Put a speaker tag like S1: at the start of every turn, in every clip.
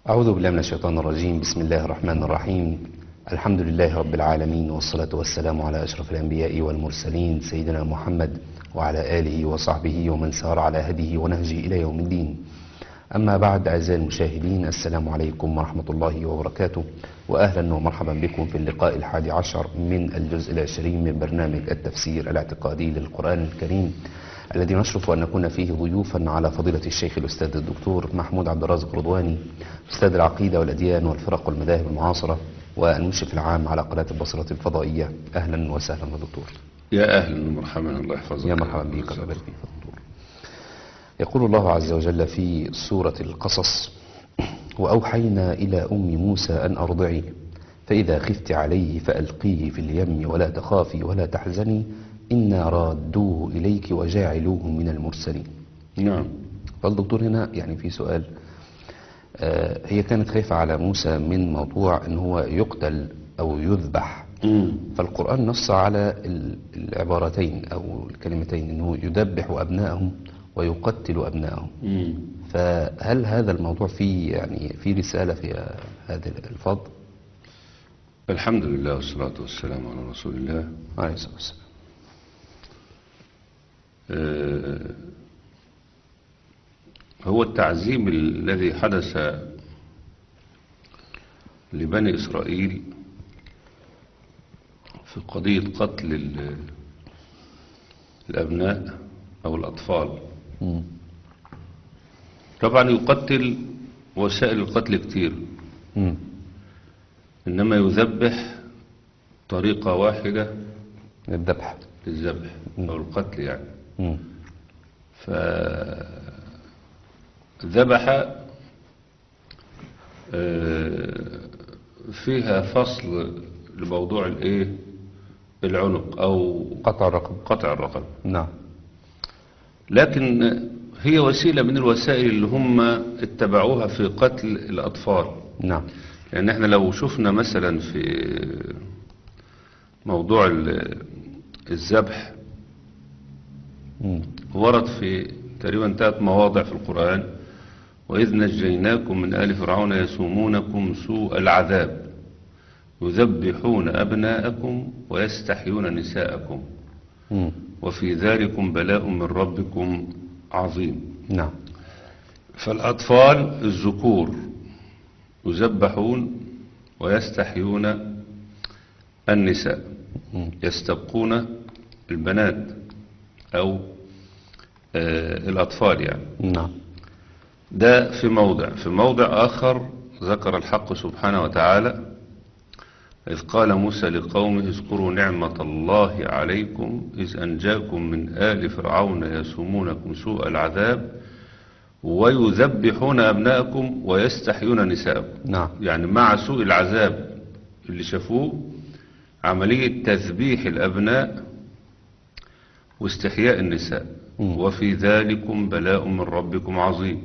S1: أعوذ بالله من الشيطان الرجيم بسم الله الرحمن الرحيم الحمد لله رب العالمين والصلاة والسلام على أشرف الأنبياء والمرسلين سيدنا محمد وعلى آله وصحبه ومن سار على هديه ونهجه إلى يوم الدين أما بعد أعزائي المشاهدين السلام عليكم ورحمة الله وبركاته وأهلا ومرحبا بكم في اللقاء الحادي عشر من الجزء العشرين من برنامج التفسير الاعتقادي للقرآن الكريم الذي نشرف أن نكون فيه ضيوفا على فضيلة الشيخ الأستاذ الدكتور محمود عبد الرازق رضواني أستاذ العقيدة والأديان والفرق والمذاهب المعاصرة والمشرف العام على قناة البصرة الفضائية أهلا وسهلا يا دكتور
S2: يا أهلا ومرحبا الله يحفظك
S1: يا مرحبا بك الله يبارك فيك يا دكتور يقول الله عز وجل في سورة القصص وأوحينا إلى أم موسى أن أرضعيه فإذا خفت عليه فألقيه في اليم ولا تخافي ولا تحزني إنا رادوه إليك وجاعلوه من المرسلين
S2: نعم
S1: فالدكتور هنا يعني في سؤال آه، هي كانت خايفة على موسى من موضوع ان هو يقتل او يذبح
S2: مم.
S1: فالقرآن نص على ال- العبارتين او الكلمتين انه يذبح ابنائهم ويقتل ابنائهم
S2: مم.
S1: فهل هذا الموضوع فيه يعني في رسالة في هذا الفضل
S2: الحمد لله والصلاة والسلام على رسول الله
S1: عليه الصلاة والسلام
S2: آه، هو التعذيب الذي حدث لبني إسرائيل في قضية قتل ال- الأبناء أو الأطفال
S1: مم.
S2: طبعا يقتل وسائل القتل كتير
S1: مم.
S2: إنما يذبح طريقة واحدة
S1: الذبح
S2: للذبح أو القتل يعني
S1: مم.
S2: فذبح آه، فيها فصل لموضوع الايه العنق او
S1: قطع الرقم
S2: قطع الرقم
S1: نعم
S2: لكن هي وسيلة من الوسائل اللي هم اتبعوها في قتل الأطفال
S1: نعم
S2: لأن احنا لو شفنا مثلا في موضوع ال- الذبح
S1: مم.
S2: ورد في تقريبا ثلاث مواضع في القرآن وإذ نجيناكم من آل فرعون يسومونكم سوء العذاب يذبحون أبناءكم ويستحيون نساءكم
S1: مم.
S2: وفي ذلكم بلاء من ربكم عظيم
S1: نعم
S2: فالأطفال الذكور يذبحون ويستحيون النساء
S1: مم.
S2: يستبقون البنات أو آه، الأطفال يعني
S1: نعم
S2: ده في موضع في موضع آخر ذكر الحق سبحانه وتعالى إذ قال موسى لقومه اذكروا نعمة الله عليكم إذ أنجاكم من آل فرعون يسومونكم سوء العذاب ويذبحون أبناءكم ويستحيون نساءكم
S1: نعم
S2: يعني مع سوء العذاب اللي شافوه عملية تذبيح الأبناء واستحياء النساء
S1: مم.
S2: وفي ذلكم بلاء من ربكم عظيم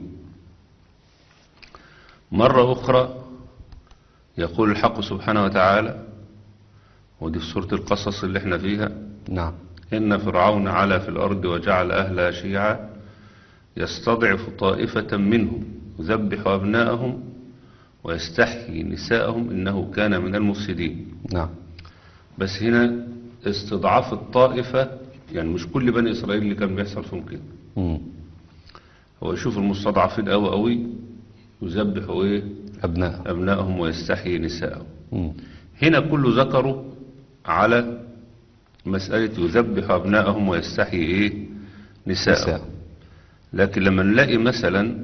S2: مرة أخرى يقول الحق سبحانه وتعالى ودي في سورة القصص اللي احنا فيها
S1: نعم
S2: إن فرعون علا في الأرض وجعل أهلها شيعا يستضعف طائفة منهم يذبح أبناءهم ويستحيي نساءهم إنه كان من المفسدين
S1: نعم
S2: بس هنا استضعاف الطائفة يعني مش كل بني إسرائيل اللي كان بيحصل فيهم كده
S1: مم.
S2: هو يشوف المستضعفين قوي قوي يذبحوا إيه
S1: أبناء
S2: أبنائهم ويستحيي نساءهم
S1: مم.
S2: هنا كله ذكروا على مسألة يذبح أبنائهم ويستحيي إيه نساءهم
S1: نساء
S2: لكن لما نلاقي مثلا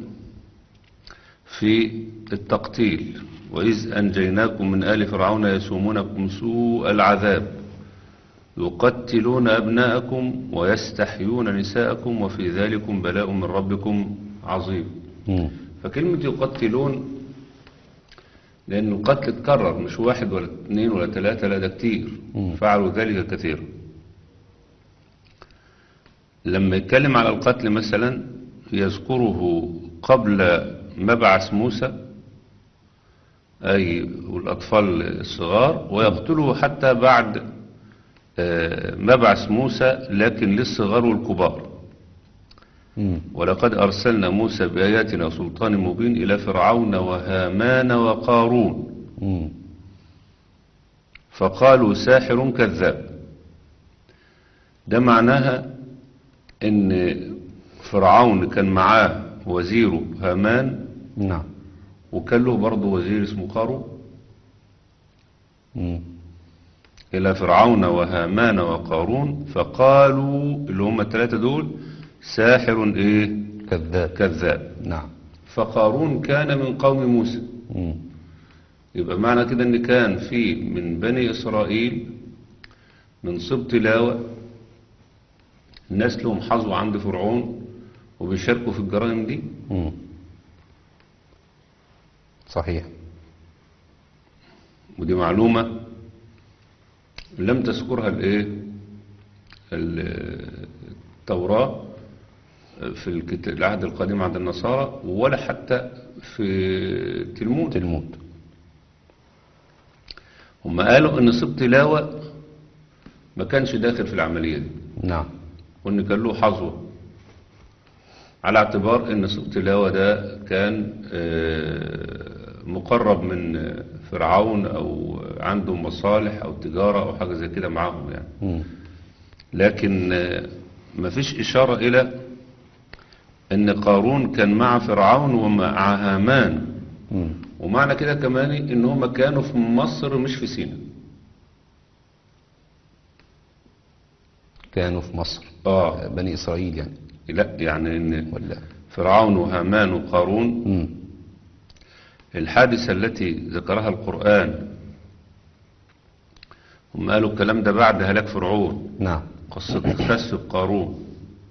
S2: في التقتيل وإذ أنجيناكم من آل فرعون يسومونكم سوء العذاب يقتلون أبناءكم ويستحيون نساءكم وفي ذلكم بلاء من ربكم عظيم
S1: مم.
S2: فكلمة يقتلون لأن القتل اتكرر مش واحد ولا اثنين ولا ثلاثة لا ده كتير
S1: مم.
S2: فعلوا ذلك كثيرا لما يتكلم على القتل مثلا يذكره قبل مبعث موسى أي الأطفال الصغار ويقتله حتى بعد آه، مبعث موسى لكن للصغار والكبار
S1: مم.
S2: ولقد أرسلنا موسى بآياتنا وسلطان مبين إلى فرعون وهامان وقارون
S1: مم.
S2: فقالوا ساحر كذاب ده معناها ان فرعون كان معاه وزيره هامان
S1: نعم
S2: وكان له برضه وزير اسمه قارون
S1: مم.
S2: إلى فرعون وهامان وقارون فقالوا اللي هم الثلاثة دول ساحر إيه
S1: كذاب
S2: كذاب
S1: نعم
S2: فقارون كان من قوم موسى
S1: مم.
S2: يبقى معنى كده ان كان في من بني اسرائيل من سبط لاوى الناس لهم حظوة عند فرعون وبيشاركوا في الجرائم دي
S1: مم. صحيح
S2: ودي معلومة لم تذكرها الايه ال- التوراة في الكت- العهد القديم عند النصارى ولا حتى في التلمود
S1: تلمود
S2: هم قالوا ان سبط لاوى ما كانش داخل في العملية دي
S1: نعم
S2: وان كان له حظوة على اعتبار ان سبط لاوى ده كان آه، مقرب من فرعون او عنده مصالح او تجارة او حاجة زي كده معاهم يعني
S1: مم.
S2: لكن آه، ما فيش اشارة الى ان قارون كان مع فرعون ومع هامان
S1: مم.
S2: ومعنى كده كمان ان هم كانوا في مصر مش في سيناء
S1: كانوا في مصر
S2: اه
S1: بني إسرائيل يعني
S2: لا يعني ان
S1: ولا
S2: فرعون وهامان وقارون
S1: مم.
S2: الحادثة التي ذكرها القرآن هم قالوا الكلام ده بعد هلاك فرعون
S1: نعم
S2: قصة الخسف بقارون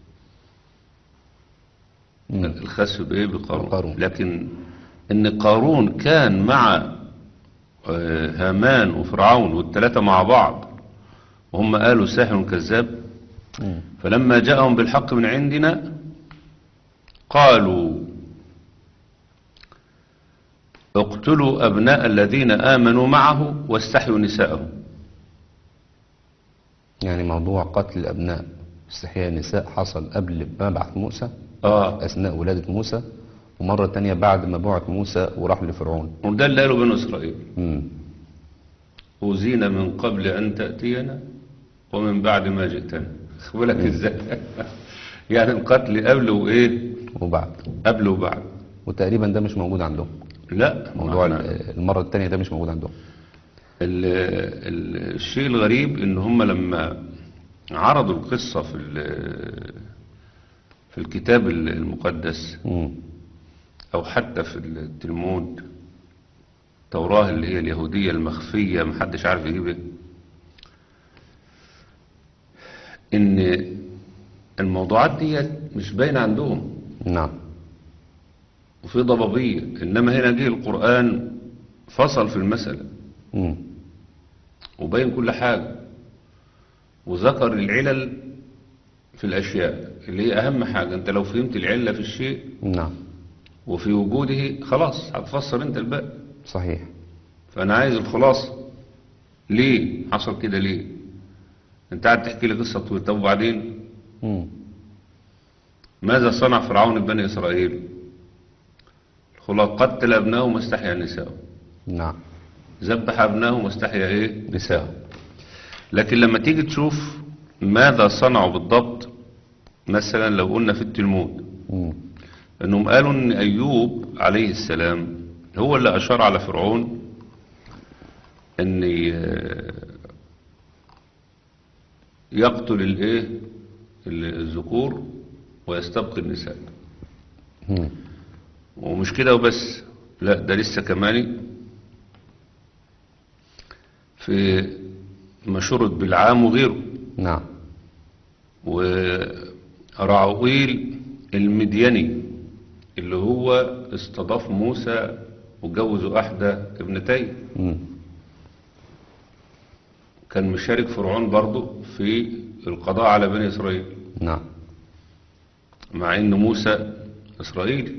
S1: مم.
S2: الخسف بإيه بقارون
S1: بقارون.
S2: لكن إن قارون كان مع آه، هامان وفرعون والثلاثة مع بعض وهم قالوا ساحر كذاب
S1: مم.
S2: فلما جاءهم بالحق من عندنا قالوا اقتلوا أبناء الذين آمنوا معه واستحيوا نساءهم
S1: يعني موضوع قتل الأبناء استحياء النساء حصل قبل مبعث موسى
S2: آه
S1: أثناء ولادة موسى ومرة تانية بعد ما بعث موسى وراح لفرعون
S2: وده اللي قالوا بنو إسرائيل
S1: مم.
S2: أوذينا من قبل أن تأتينا ومن بعد ما جئتنا خد بالك ازاي يعني القتل قبل وإيه
S1: وبعد
S2: قبل وبعد
S1: وتقريبا ده مش موجود عندهم
S2: لا
S1: موضوع
S2: معنى-
S1: ال- المرة التانية ده مش موجود عندهم
S2: ال- ال- الشيء الغريب ان هم لما عرضوا القصة في ال- في الكتاب المقدس
S1: مم.
S2: او حتى في التلمود التوراة اللي هي اليهودية المخفية محدش عارف يجيب ايه ان الموضوعات دي مش باينة عندهم
S1: نعم
S2: وفي ضبابية انما هنا جه القرآن فصل في المسألة
S1: مم.
S2: وبين كل حاجة وذكر العلل في الأشياء اللي هي أهم حاجة أنت لو فهمت العلة في الشيء
S1: نعم
S2: وفي وجوده خلاص هتفسر أنت الباقي
S1: صحيح
S2: فأنا عايز الخلاصة ليه حصل كده ليه أنت قاعد تحكي لي قصة طويلة طب وبعدين
S1: مم.
S2: ماذا صنع فرعون ببني إسرائيل الخلاصة قتل أبنائهم واستحيا نساءهم
S1: نعم
S2: ذبح أبنائهم واستحيا إيه
S1: نساء
S2: لكن لما تيجي تشوف ماذا صنعوا بالضبط مثلا لو قلنا في التلمود
S1: مم.
S2: انهم قالوا ان ايوب عليه السلام هو اللي اشار على فرعون ان ي- يقتل الايه الذكور ويستبقي النساء
S1: مم.
S2: ومش كده وبس لا ده لسه كمان في مشورة بالعام وغيره
S1: نعم
S2: ورعويل المديني اللي هو استضاف موسى وجوزوا احدى ابنتيه
S1: مم.
S2: كان مشارك فرعون برضه في القضاء على بني اسرائيل
S1: نعم
S2: مع ان موسى اسرائيلي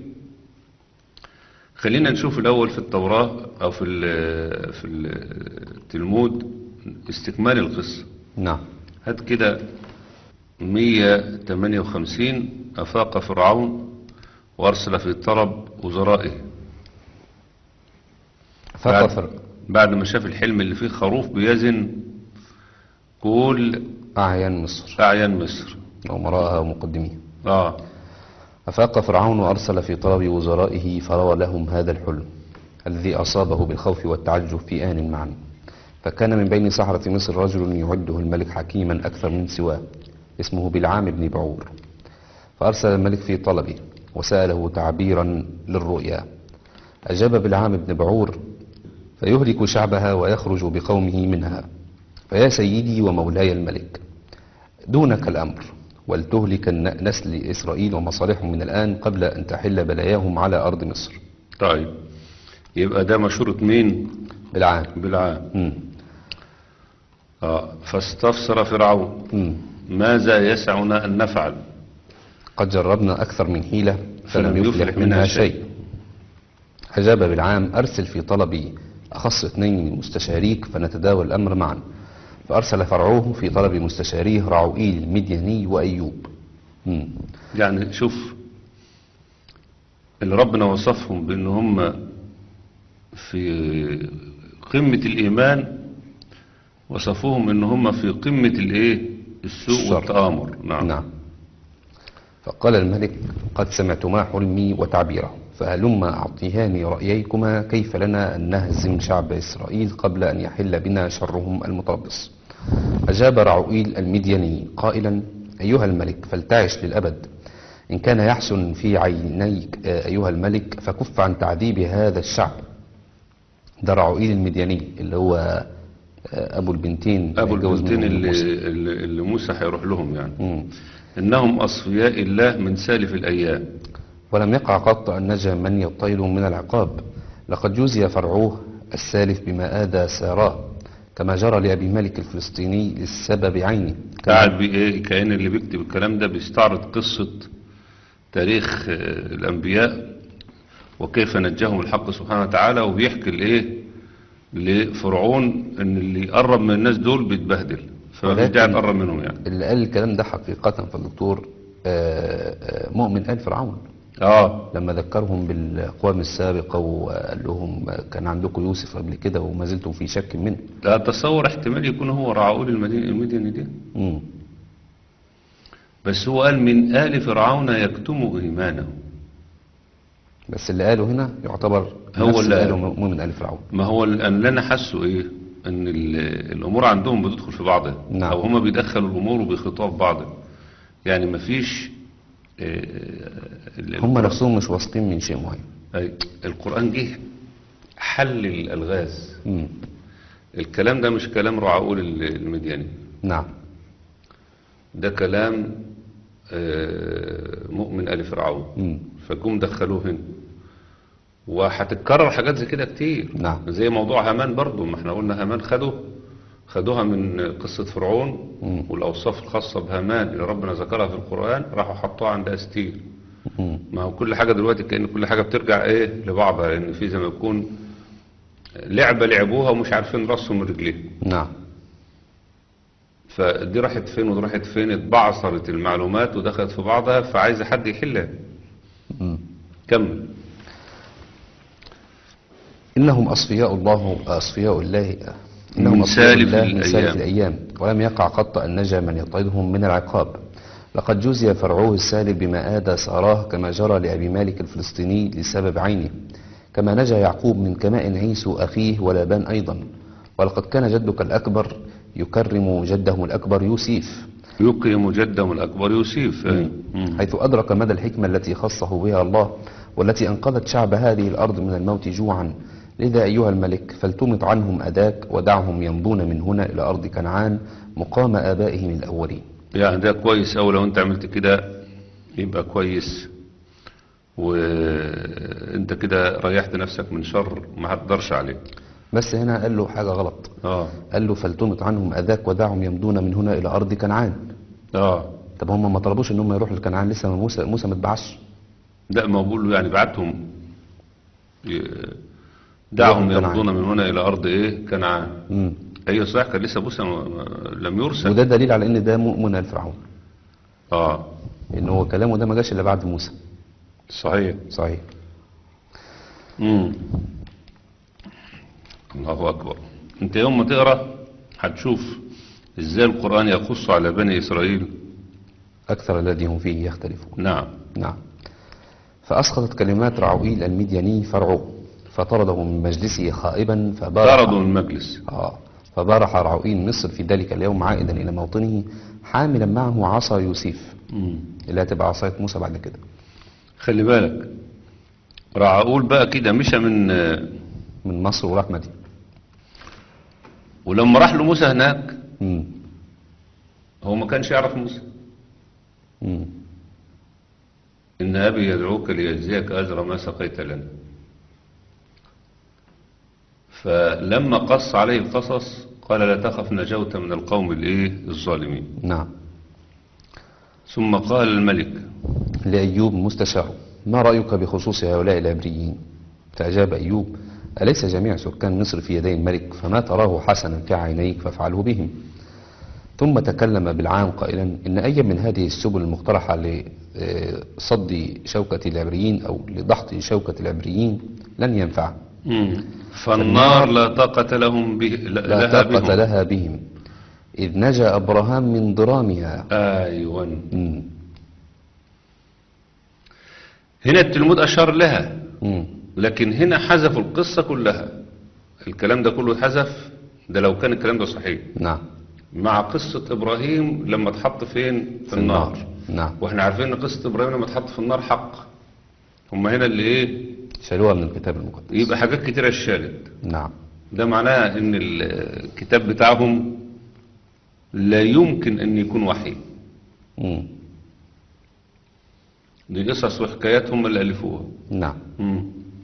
S2: خلينا نشوف الاول في التوراة او في ال- في التلمود استكمال القصة
S1: نعم
S2: هات كده 158 أفاق فرعون وأرسل في طلب وزرائه بعد,
S1: فقط
S2: بعد ما شاف الحلم اللي فيه خروف بيزن كل
S1: أعيان مصر
S2: أعيان مصر
S1: وأمراءها ومقدميها
S2: آه
S1: أفاق فرعون وأرسل في طلب وزرائه فروى لهم هذا الحلم الذي أصابه بالخوف والتعجب في آن معا فكان من بين سحرة مصر رجل يعده الملك حكيما أكثر من سواه اسمه بلعام بن بعور فأرسل الملك في طلبه وسأله تعبيرا للرؤيا أجاب بلعام بن بعور فيهلك شعبها ويخرج بقومه منها فيا سيدي ومولاي الملك دونك الأمر ولتهلك الن- نسل إسرائيل ومصالحهم من الآن قبل أن تحل بلاياهم على أرض مصر
S2: طيب يبقى ده مشورة مين
S1: بالعام
S2: بالعام
S1: مم.
S2: آه فاستفسر فرعون
S1: مم.
S2: ماذا يسعنا أن نفعل
S1: قد جربنا أكثر من حيلة فلم
S2: فلم
S1: يفلح
S2: يفلح
S1: منها
S2: منها
S1: شيء أجاب بالعام أرسل في طلبي أخص اثنين من مستشاريك فنتداول الأمر معا فأرسل فرعوه في طلب مستشاريه رعوئيل المدياني وأيوب مم.
S2: يعني شوف اللي ربنا وصفهم بأن هم في قمة الإيمان وصفوهم أن هم في قمة الإيه السوء
S1: الشر.
S2: والتآمر نعم,
S1: نعم فقال الملك قد سمعتما حلمي وتعبيره فهلما أعطيهاني رأييكما كيف لنا أن نهزم شعب إسرائيل قبل أن يحل بنا شرهم المتربص أجاب رعوئيل المدياني قائلا أيها الملك فلتعش للأبد إن كان يحسن في عينيك آه، أيها الملك فكف عن تعذيب هذا الشعب ده رعوئيل المدياني اللي هو آه، أبو البنتين
S2: أبو
S1: اللي اتجوز
S2: البنتين
S1: منهم
S2: اللي,
S1: موسى.
S2: اللي, اللي موسى هيروح لهم يعني
S1: مم.
S2: إنهم أصفياء الله من سالف الأيام
S1: ولم يقع قط أن نجا من يطيل من العقاب لقد جوزي فرعوه السالف بما آذى ساراه كما جرى لأبي مالك الفلسطيني للسبب عينه
S2: قاعد بإيه كأن اللي بيكتب الكلام ده بيستعرض قصة تاريخ آه، الأنبياء وكيف نجاهم الحق سبحانه وتعالى وبيحكي الإيه لفرعون إن اللي يقرب من الناس دول بيتبهدل فما فيش
S1: ولكن-
S2: داعي تقرب منهم يعني
S1: اللي قال الكلام ده حقيقة فالدكتور آه، آه، مؤمن آل فرعون
S2: آه
S1: لما ذكرهم بالأقوام السابقة وقال لهم كان عندكم يوسف قبل كده وما زلتم في شك منه
S2: لا تصور احتمال يكون هو رعاول المدينة المدينة دي
S1: مم.
S2: بس هو قال من آل فرعون يكتم إيمانه
S1: بس اللي قاله هنا يعتبر
S2: هو
S1: نفس
S2: اللي
S1: اللي قاله
S2: قاله.
S1: مؤمن آل فرعون
S2: ما هو ال- اللي انا حاسه ايه ان ال- الامور عندهم بتدخل في بعضها
S1: نعم.
S2: او هما بيدخلوا الامور وبيخطوها في بعضها يعني ما فيش
S1: هم نفسهم مش واثقين من شيء معين
S2: القرآن جه حل الالغاز
S1: مم.
S2: الكلام ده مش كلام رعاول ال- المدياني
S1: نعم
S2: ده كلام آه، مؤمن آل فرعون
S1: مم.
S2: فجم دخلوه هنا وهتتكرر حاجات زي كده كتير
S1: نعم.
S2: زي موضوع هامان برضو ما احنا قلنا هامان خدوا خدوها من قصة فرعون
S1: مم.
S2: والأوصاف الخاصة بهامان اللي ربنا ذكرها في القرآن راحوا حطوها عند أستير
S1: مم.
S2: ما هو كل حاجة دلوقتي كأن كل حاجة بترجع ايه لبعضها لأن في زي ما يكون لعبة لعبوها ومش عارفين راسهم من رجليهم
S1: نعم
S2: فدي راحت فين ودي راحت فين اتبعثرت المعلومات ودخلت في بعضها فعايزة حد يحلها
S1: مم.
S2: كمل
S1: إنهم أصفياء الله أصفياء الله إنهم
S2: من
S1: أصفياء
S2: سالف
S1: الله من سالف
S2: الأيام.
S1: الأيام ولم يقع قط أن نجا من يطردهم من العقاب لقد جزي فرعوه السالب بما آدى ساراه كما جرى لأبي مالك الفلسطيني لسبب عينه كما نجا يعقوب من كماء عيسو أخيه ولابان أيضا ولقد كان جدك الأكبر يكرم جدهم الأكبر يوسف
S2: يقيم جدهم الأكبر يوسف مم.
S1: حيث أدرك مدى الحكمة التي خصه بها الله والتي أنقذت شعب هذه الأرض من الموت جوعا لذا أيها الملك فلتمط عنهم أداك ودعهم يمضون من هنا إلى أرض كنعان مقام آبائهم الأولين
S2: يعني ده كويس أو لو أنت عملت كده يبقى كويس وأنت كده ريحت نفسك من شر ما هتقدرش عليه
S1: بس هنا قال له حاجة غلط
S2: اه
S1: قال له فلتمط عنهم أذاك ودعهم يمضون من هنا إلى أرض كنعان
S2: اه
S1: طب هم ما طلبوش ان هم يروحوا لكنعان لسه ما موسى موسى ما اتبعش
S2: لا ما بقول له يعني بعتهم ي- دعهم
S1: كنعان.
S2: يمضون من هنا إلى أرض إيه كنعان
S1: مم.
S2: أيوة صحيح كان لسه موسى ما- ما- لم يرسل
S1: وده دليل على ان ده مؤمن الفرعون
S2: اه
S1: لأن هو كلامه ده ما جاش إلا بعد موسى
S2: صحيح
S1: صحيح
S2: مم. الله أكبر أنت يوم ما تقرأ هتشوف إزاي القرآن يقص على بني إسرائيل
S1: أكثر الذي هم فيه يختلفون
S2: نعم
S1: نعم فأسقطت كلمات رعوئيل المدياني فرعه فطرده من مجلسه خائبا فبارح
S2: طردوا من المجلس
S1: آه فبارح رعوئيل مصر في ذلك اليوم عائدا إلى موطنه حاملا معه عصا يوسف
S2: مم.
S1: اللي هتبقى عصاية موسى بعد كده
S2: خلي بالك رعاول بقى كده مشى من
S1: من مصر وراح مدين
S2: ولما راح له موسى هناك
S1: مم.
S2: هو ما كانش يعرف موسى
S1: مم.
S2: إن أبي يدعوك ليجزيك أجر ما سقيت لنا فلما قص عليه القصص قال لا تخف نجوت من القوم الايه الظالمين
S1: نعم
S2: ثم قال الملك
S1: لأيوب مستشاره ما رأيك بخصوص هؤلاء العبريين فأجاب أيوب أليس جميع سكان مصر في يدي الملك فما تراه حسنا في عينيك فافعله بهم ثم تكلم بالعام قائلا إن أي من هذه السبل المقترحة لصد شوكة العبريين أو لضغط شوكة العبريين لن ينفع
S2: مم. فالنار لا طاقة لهم به لا,
S1: لا
S2: لها
S1: طاقة
S2: بهم
S1: لها بهم إذ نجا أبراهام من ضرامها
S2: أيوة
S1: مم.
S2: هنا التلمود أشار لها
S1: مم.
S2: لكن هنا حذف القصة كلها الكلام ده كله حذف ده لو كان الكلام ده صحيح
S1: نعم
S2: مع قصة إبراهيم لما اتحط فين في, النار
S1: نعم
S2: واحنا عارفين ان قصة إبراهيم لما اتحط في النار حق هم هنا اللي ايه
S1: شالوها من الكتاب المقدس
S2: يبقى حاجات كتيرة اتشالت
S1: نعم
S2: ده معناه ان الكتاب بتاعهم لا يمكن ان يكون وحي
S1: مم.
S2: دي قصص وحكايات هم اللي ألفوها
S1: نعم
S2: مم.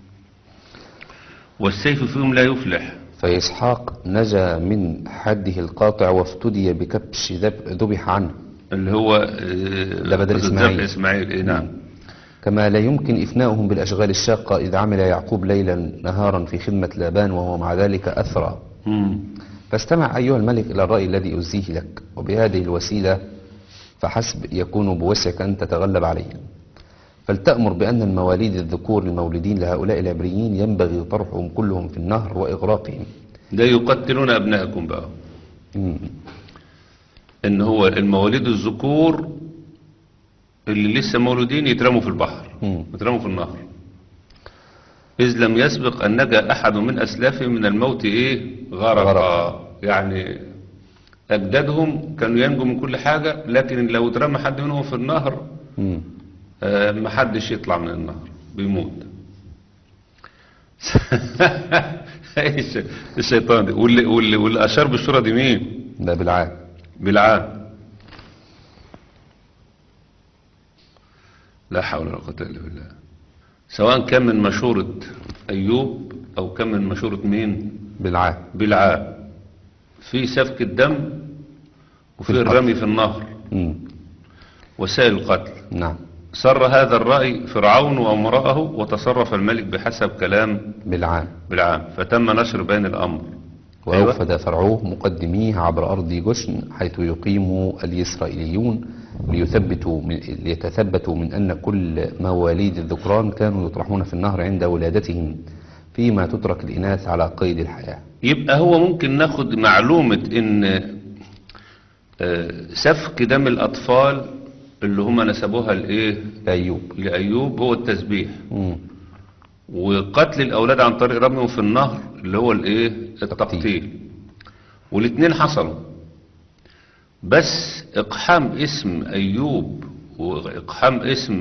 S2: والسيف فيهم لا يفلح
S1: فإسحاق نجا من حده القاطع وافتدي بكبش ذب- ذبح عنه
S2: اللي هو
S1: ده بدل إسماعيل.
S2: إسماعيل إيه نعم
S1: كما لا يمكن إفناؤهم بالأشغال الشاقة إذ عمل يعقوب ليلا نهارا في خدمة لابان وهو مع ذلك أثرى
S2: مم.
S1: فاستمع أيها الملك إلى الرأي الذي أزيه لك وبهذه الوسيلة فحسب يكون بوسعك أن تتغلب عليهم فلتأمر بأن المواليد الذكور المولدين لهؤلاء العبريين ينبغي طرحهم كلهم في النهر وإغراقهم
S2: ده يقتلون أبنائكم بقى
S1: مم.
S2: ان هو المواليد الذكور اللي لسه مولودين يترموا في البحر
S1: مم.
S2: يترموا في النهر إذ لم يسبق أن نجا أحد من أسلافهم من الموت إيه غرقا
S1: غرقا.
S2: يعني أجدادهم كانوا ينجوا من كل حاجة لكن لو اترمى حد منهم في النهر
S1: مم.
S2: آه، محدش يطلع من النهر بيموت إيش الشيطان دي واللي, واللي, واللي أشار بالشورى دي مين
S1: ده بالعاد
S2: بالعام لا حول ولا قوة إلا بالله سواء كان من مشورة أيوب أو كان من مشورة مين
S1: بالعاد
S2: بالعام في سفك الدم وفي
S1: في القتل.
S2: الرمي في النهر
S1: مم.
S2: وسائل القتل
S1: نعم
S2: سر هذا الرأي فرعون وأمرأه وتصرف الملك بحسب كلام
S1: بالعاد
S2: بالعام فتم نشر بين الأمر
S1: وأوفد فرعوه مقدميه عبر أرض جشن حيث يقيم الإسرائيليون ليثبتوا من ليتثبتوا من أن كل مواليد الذكران كانوا يطرحون في النهر عند ولادتهم فيما تترك الإناث على قيد الحياة
S2: يبقى هو ممكن ناخد معلومة ان آه، سفك دم الأطفال اللي هم نسبوها لإيه
S1: أيوب
S2: لأيوب هو التسبيح
S1: مم.
S2: وقتل الأولاد عن طريق رميهم في النهر اللي هو الإيه التقتيل والاثنين حصلوا بس إقحام اسم أيوب وإقحام اسم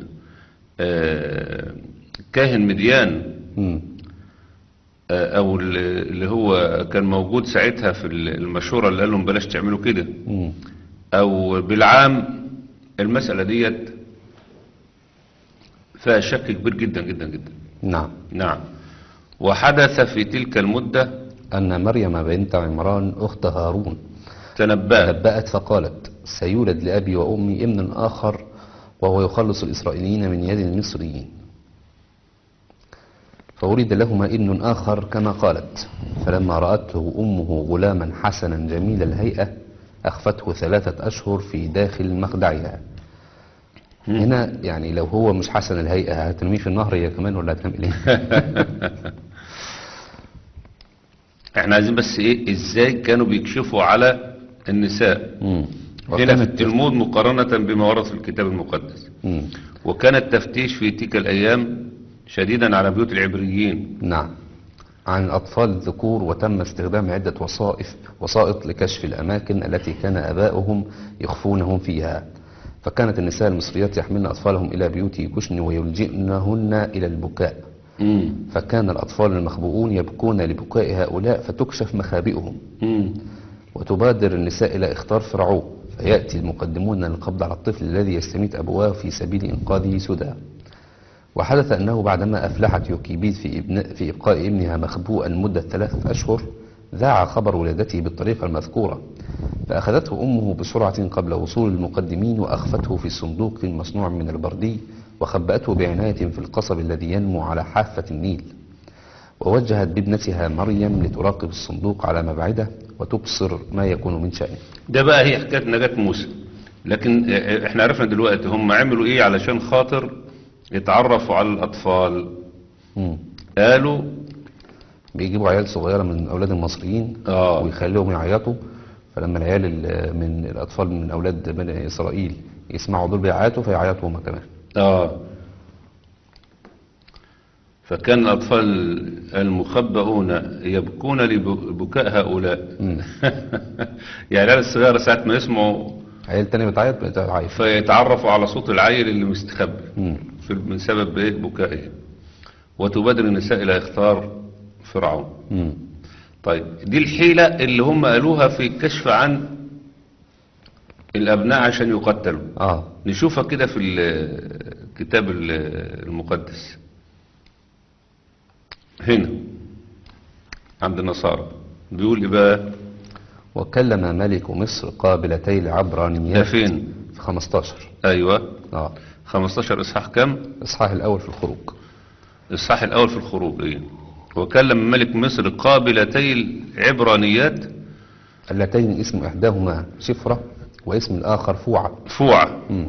S2: آه، كاهن مديان
S1: مم.
S2: آه، او ال- اللي هو كان موجود ساعتها في ال- المشورة اللي قال لهم بلاش تعملوا كده
S1: مم.
S2: او بالعام المسألة ديت فيها شك كبير جدا جدا جدا
S1: نعم
S2: نعم وحدث في تلك المدة
S1: أن مريم بنت عمران أخت هارون
S2: تنبأت
S1: نبأت فقالت سيولد لأبي وأمي ابن آخر وهو يخلص الإسرائيليين من يد المصريين فولد لهما ابن آخر كما قالت فلما رأته أمه غلاما حسنا جميل الهيئة أخفته ثلاثة أشهر في داخل مخدعها هنا يعني لو هو مش حسن الهيئة هترميه في النهر هي كمان ولا هتعمل ايه
S2: احنا عايزين بس ايه ازاي كانوا بيكشفوا على النساء
S1: مم.
S2: هنا في
S1: وكانت
S2: التلمود مقارنة بما ورد في الكتاب المقدس
S1: مم.
S2: وكان التفتيش في تلك الأيام شديدا على بيوت العبريين
S1: نعم عن الأطفال الذكور وتم استخدام عدة وصائف وسائط لكشف الأماكن التي كان آباؤهم يخفونهم فيها فكانت النساء المصريات يحملن أطفالهم إلى بيوت يكشن ويلجئنهن إلى البكاء
S2: مم.
S1: فكان الأطفال المخبؤون يبكون لبكاء هؤلاء فتكشف مخابئهم
S2: مم.
S1: وتبادر النساء إلى إختار فرعون فيأتي المقدمون للقبض على الطفل الذي يستميت أبواه في سبيل إنقاذه سدى وحدث أنه بعدما أفلحت يوكيبيد في, ابن في إبقاء ابنها مخبوءا مدة ثلاثة أشهر ذاع خبر ولادته بالطريقة المذكورة فأخذته أمه بسرعة قبل وصول المقدمين وأخفته في صندوق مصنوع من البردي وخبأته بعناية في القصب الذي ينمو على حافة النيل ووجهت بابنتها مريم لتراقب الصندوق على مبعده وتبصر ما يكون من شأنه
S2: ده بقى هي حكاية نجاة موسى لكن اه، احنا عرفنا دلوقتي هم عملوا ايه علشان خاطر يتعرفوا على الأطفال
S1: مم.
S2: قالوا
S1: بيجيبوا عيال صغيرة من أولاد المصريين
S2: آه.
S1: ويخليهم يعيطوا فلما العيال ال- من الأطفال من أولاد بني إسرائيل يسمعوا دول بيعيطوا فيعيطوا هم كمان
S2: اه فكان الأطفال المخبؤون يبكون لبكاء هؤلاء
S1: مم.
S2: يعني العيال الصغيرة ساعة ما يسمعوا
S1: عيال تانية بتعيط بتعيط
S2: فيتعرفوا على صوت العيل اللي مستخبي
S1: مم.
S2: في- من سبب إيه؟ بكائه وتبادر النساء إلى إختار فرعون
S1: مم.
S2: طيب دي الحيلة اللي هم قالوها في الكشف عن الأبناء عشان يقتلوا
S1: آه
S2: نشوفها كده في الكتاب ال- المقدس هنا عند النصارى بيقول إيه بقى
S1: وكلم ملك مصر قابلتي
S2: ده
S1: العبرانيات
S2: فين
S1: في 15
S2: أيوة
S1: آه
S2: 15 إصحاح كم
S1: الإصحاح الأول في الخروج
S2: الإصحاح الأول في الخروج إيه وكلم ملك مصر قابلتي العبرانيات
S1: اللتين اسم إحداهما شفرة واسم الآخر فوعة
S2: فوعة
S1: مم.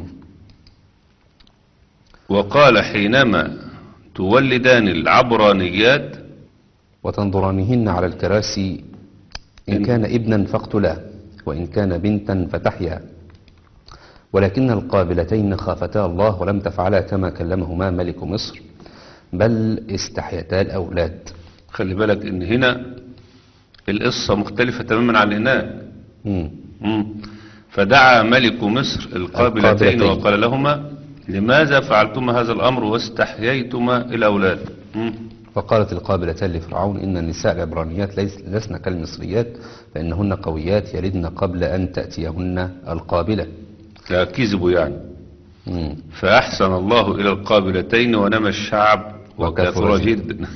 S2: وقال حينما تولدان العبرانيات
S1: وتنظرانهن على الكراسي إن
S2: إن-
S1: كان ابنا فاقتلاه وإن كان بنتا فتحيا ولكن القابلتين خافتا الله ولم تفعلا كما كلمهما ملك مصر بل استحيتا الأولاد
S2: خلي بالك ان هنا القصة مختلفة تماما عن هناك
S1: مم.
S2: مم. فدعا ملك مصر القابلتين
S1: القابلتين.
S2: وقال لهما لماذا فعلتما هذا الأمر واستحييتما الأولاد مم.
S1: فقالت القابلتان لفرعون إن النساء العبرانيات ليس لسن كالمصريات فإنهن قويات يلدن قبل أن تأتيهن القابلة
S2: لا كذبوا يعني
S1: مم.
S2: فأحسن الله إلى القابلتين ونمى الشعب
S1: وكثر
S2: وكثر جدا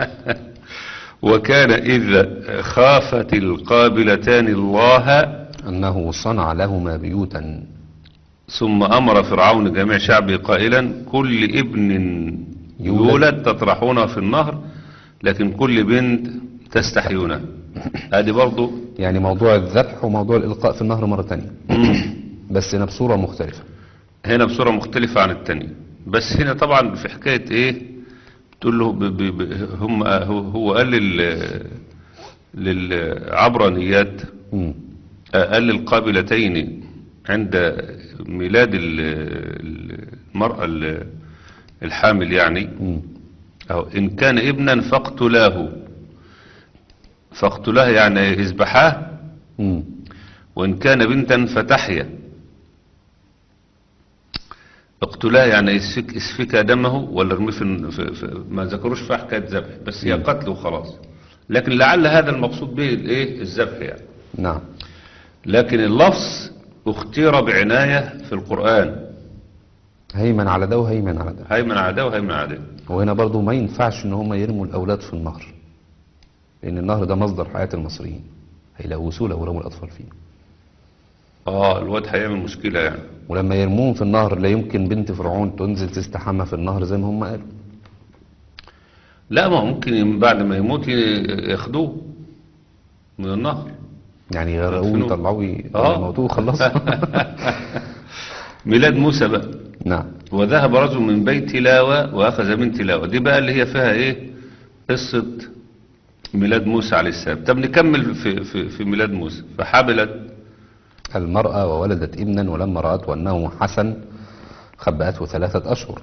S2: وكان إذ خافت القابلتان الله
S1: أنه صنع لهما بيوتا
S2: ثم أمر فرعون جميع شعبه قائلا كل ابن يولد تطرحونه في النهر لكن كل بنت تستحيونه ادي برضو
S1: يعني موضوع الذبح وموضوع الإلقاء في النهر مرة تانية بس هنا بصورة مختلفة
S2: هنا بصورة مختلفة عن التانية بس هنا طبعا في حكاية ايه تقول له ب ب ب هم هو هو قال لل للعبرانيات
S1: مم.
S2: قال للقابلتين عند ميلاد ال- المرأة ال- الحامل يعني
S1: مم.
S2: أو إن كان ابنا فاقتلاه فاقتلاه يعني اذبحاه
S1: مم.
S2: وإن كان بنتا فتحيا اقتلاه يعني اسفك, اسفك دمه ولا ارميه في, في, في ما ذكروش في حكاية ذبح بس هي قتل وخلاص لكن لعل هذا المقصود به الايه الذبح يعني
S1: نعم
S2: لكن اللفظ اختير بعناية في القرآن
S1: هيمن على ده وهيمن على ده
S2: هيمن عداه وهيمن عداه
S1: وهنا برضو ما ينفعش ان هم يرموا الاولاد في النهر لان النهر ده مصدر حياة المصريين هيلوثوه لو رموا الاطفال فيه
S2: اه الواد هيعمل مشكلة يعني
S1: ولما يرموهم في النهر لا يمكن بنت فرعون تنزل تستحمى في النهر زي ما هم قالوا
S2: لا ما هو ممكن بعد ما يموت ي- ياخدوه من النهر
S1: يعني يغرقوه
S2: يدفنوه.
S1: يطلعوه
S2: آه.
S1: يموتوه وخلصوا
S2: ميلاد موسى بقى
S1: نعم
S2: وذهب رجل من بيت تلاوة وأخذ من تلاوة دي بقى اللي هي فيها إيه قصة ميلاد موسى عليه السلام طب نكمل في, في, في ميلاد موسى فحبلت
S1: المرأة وولدت ابنا ولما رأته أنه حسن خبأته ثلاثة أشهر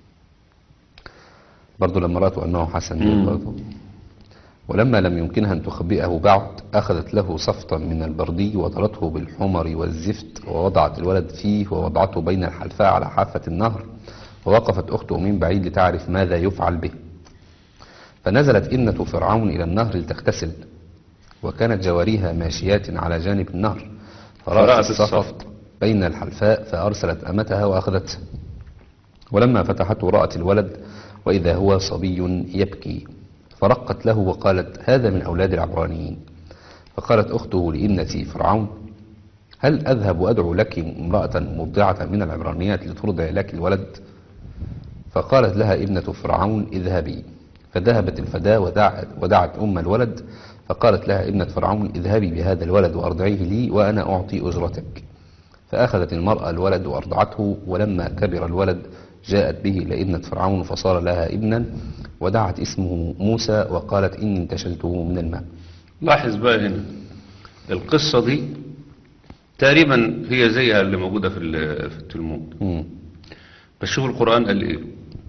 S1: برضو لما رأته أنه حسن دي برضو. ولما لم يمكنها أن تخبئه بعد أخذت له صفطا من البردي وضرته بالحمر والزفت ووضعت الولد فيه ووضعته بين الحلفاء على حافة النهر ووقفت أخته من بعيد لتعرف ماذا يفعل به فنزلت ابنة فرعون إلى النهر لتغتسل وكانت جواريها ماشيات على جانب النهر
S2: فرأت
S1: فرأت
S2: الصفط.
S1: الصفط بين الحلفاء فأرسلت أمتها وأخذته ولما فتحته رأت الولد وإذا هو صبي يبكي فرقت له وقالت هذا من أولاد العبرانيين فقالت أخته لابنة فرعون هل أذهب وأدعو لك امرأة مرضعة من العبرانيات لترضع لك الولد فقالت لها ابنة فرعون اذهبي فذهبت الفداة ودعت, ودعت أم الولد فقالت لها ابنة فرعون اذهبي بهذا الولد وأرضعيه لي وأنا أعطي أجرتك فأخذت المرأة الولد وأرضعته ولما كبر الولد جاءت به إلى ابنة فرعون فصار لها ابنا ودعت اسمه موسى وقالت إني انتشلته من الماء
S2: لاحظ بقى هنا القصة دي تقريبا هي زيها اللي موجودة في ال- في التلمود
S1: مم.
S2: بس شوف القرآن قال ايه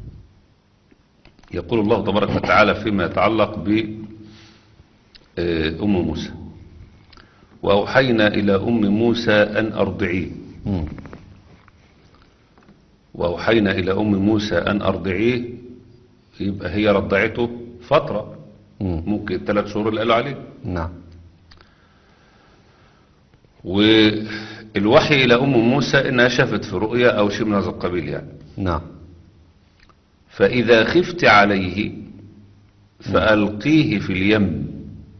S2: يقول الله تبارك وتعالى فيما يتعلق ب آه، أم موسى وأوحينا إلى أم موسى أن أرضعيه
S1: مم.
S2: وأوحينا إلى أم موسى أن أرضعيه يبقى هي رضعته فترة
S1: مم.
S2: ممكن ثلاث شهور اللي قالوا عليه
S1: نعم
S2: والوحي إلى أم موسى إنها شافت في رؤيا أو شيء من هذا القبيل يعني
S1: نعم
S2: فإذا خفت عليه فألقيه في اليم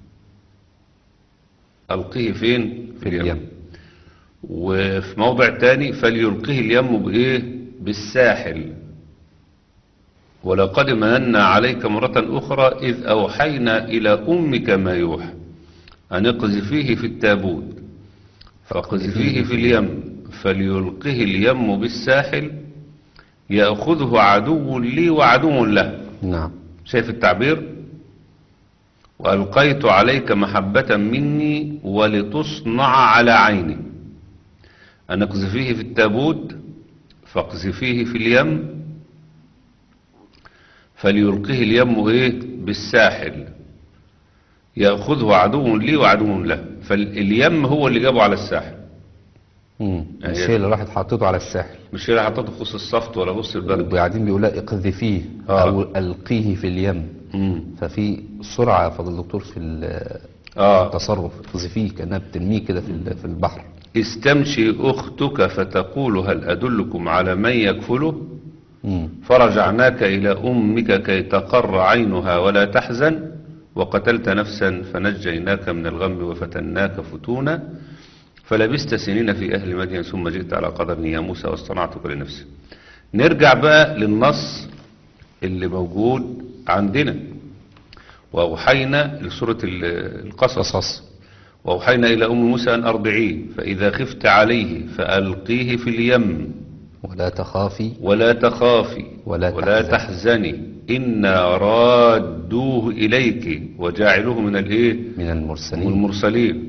S2: ألقيه فين؟
S1: في اليم
S2: وفي موضع تاني فليلقيه اليم بإيه؟ بالساحل ولقد مننا عليك مرة أخرى إذ أوحينا إلى أمك ما يوحى أن اقذفيه في التابوت فاقذفيه في اليم فليلقه اليم بالساحل يأخذه عدو لي وعدو له
S1: نعم
S2: شايف التعبير وألقيت عليك محبة مني ولتصنع على عيني أن اقذفيه في التابوت فاقذفيه في اليم فليلقيه اليم إيه بالساحل يأخذه عدو لي وعدو له فاليم هو اللي جابه على الساحل
S1: مم.
S2: يعني
S1: مش هي اللي راحت حطيته على الساحل
S2: مش هي حطته في وسط الصفت ولا وسط البرد
S1: وبعدين بيقول لها اقذفيه
S2: آه.
S1: او القيه في اليم
S2: مم.
S1: ففي سرعه فضل الدكتور في ال-
S2: اه
S1: التصرف اقذفيه كانها بترميه كده في ال- في البحر
S2: استمشي أختك فتقول هل أدلكم على من يكفله
S1: مم.
S2: فرجعناك إلى أمك كي تقر عينها ولا تحزن وقتلت نفسا فنجيناك من الغم وفتناك فتونا فلبست سنين في أهل مدين ثم جئت على قدر يا موسى واصطنعتك لنفسي نرجع بقى للنص اللي موجود عندنا وأوحينا لسورة ال- القصص
S1: قصص
S2: وأوحينا إلى أم موسى أن أرضعيه فإذا خفت عليه فألقيه في اليم
S1: ولا تخافي
S2: ولا تخافي
S1: ولا
S2: ولا
S1: تحزني.
S2: تحزني إنا رادوه إليك وجاعلوه من الإيه
S1: من
S2: من
S1: المرسلين
S2: المرسلين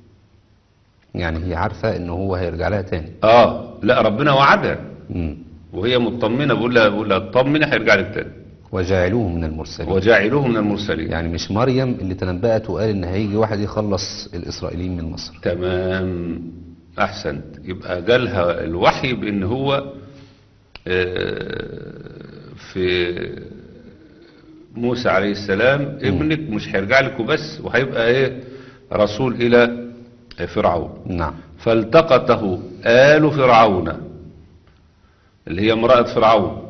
S1: يعني هي عارفه ان هو هيرجع لها تاني
S2: آه لا ربنا وعدها
S1: مم.
S2: وهي مطمنة بقول لها بقول لها اطمني هيرجع لك تاني
S1: وجاعلوه من المرسلين
S2: وجاعلوه من المرسلين
S1: يعني مش مريم اللي تنبأت وقال ان هيجي واحد يخلص الاسرائيليين من مصر
S2: تمام أحسنت يبقى جالها الوحي بأن هو آه، في موسى عليه السلام ابنك مش هيرجع لك وبس وهيبقى ايه رسول إلى فرعون
S1: نعم
S2: فالتقطه آل فرعون اللي هي امرأة فرعون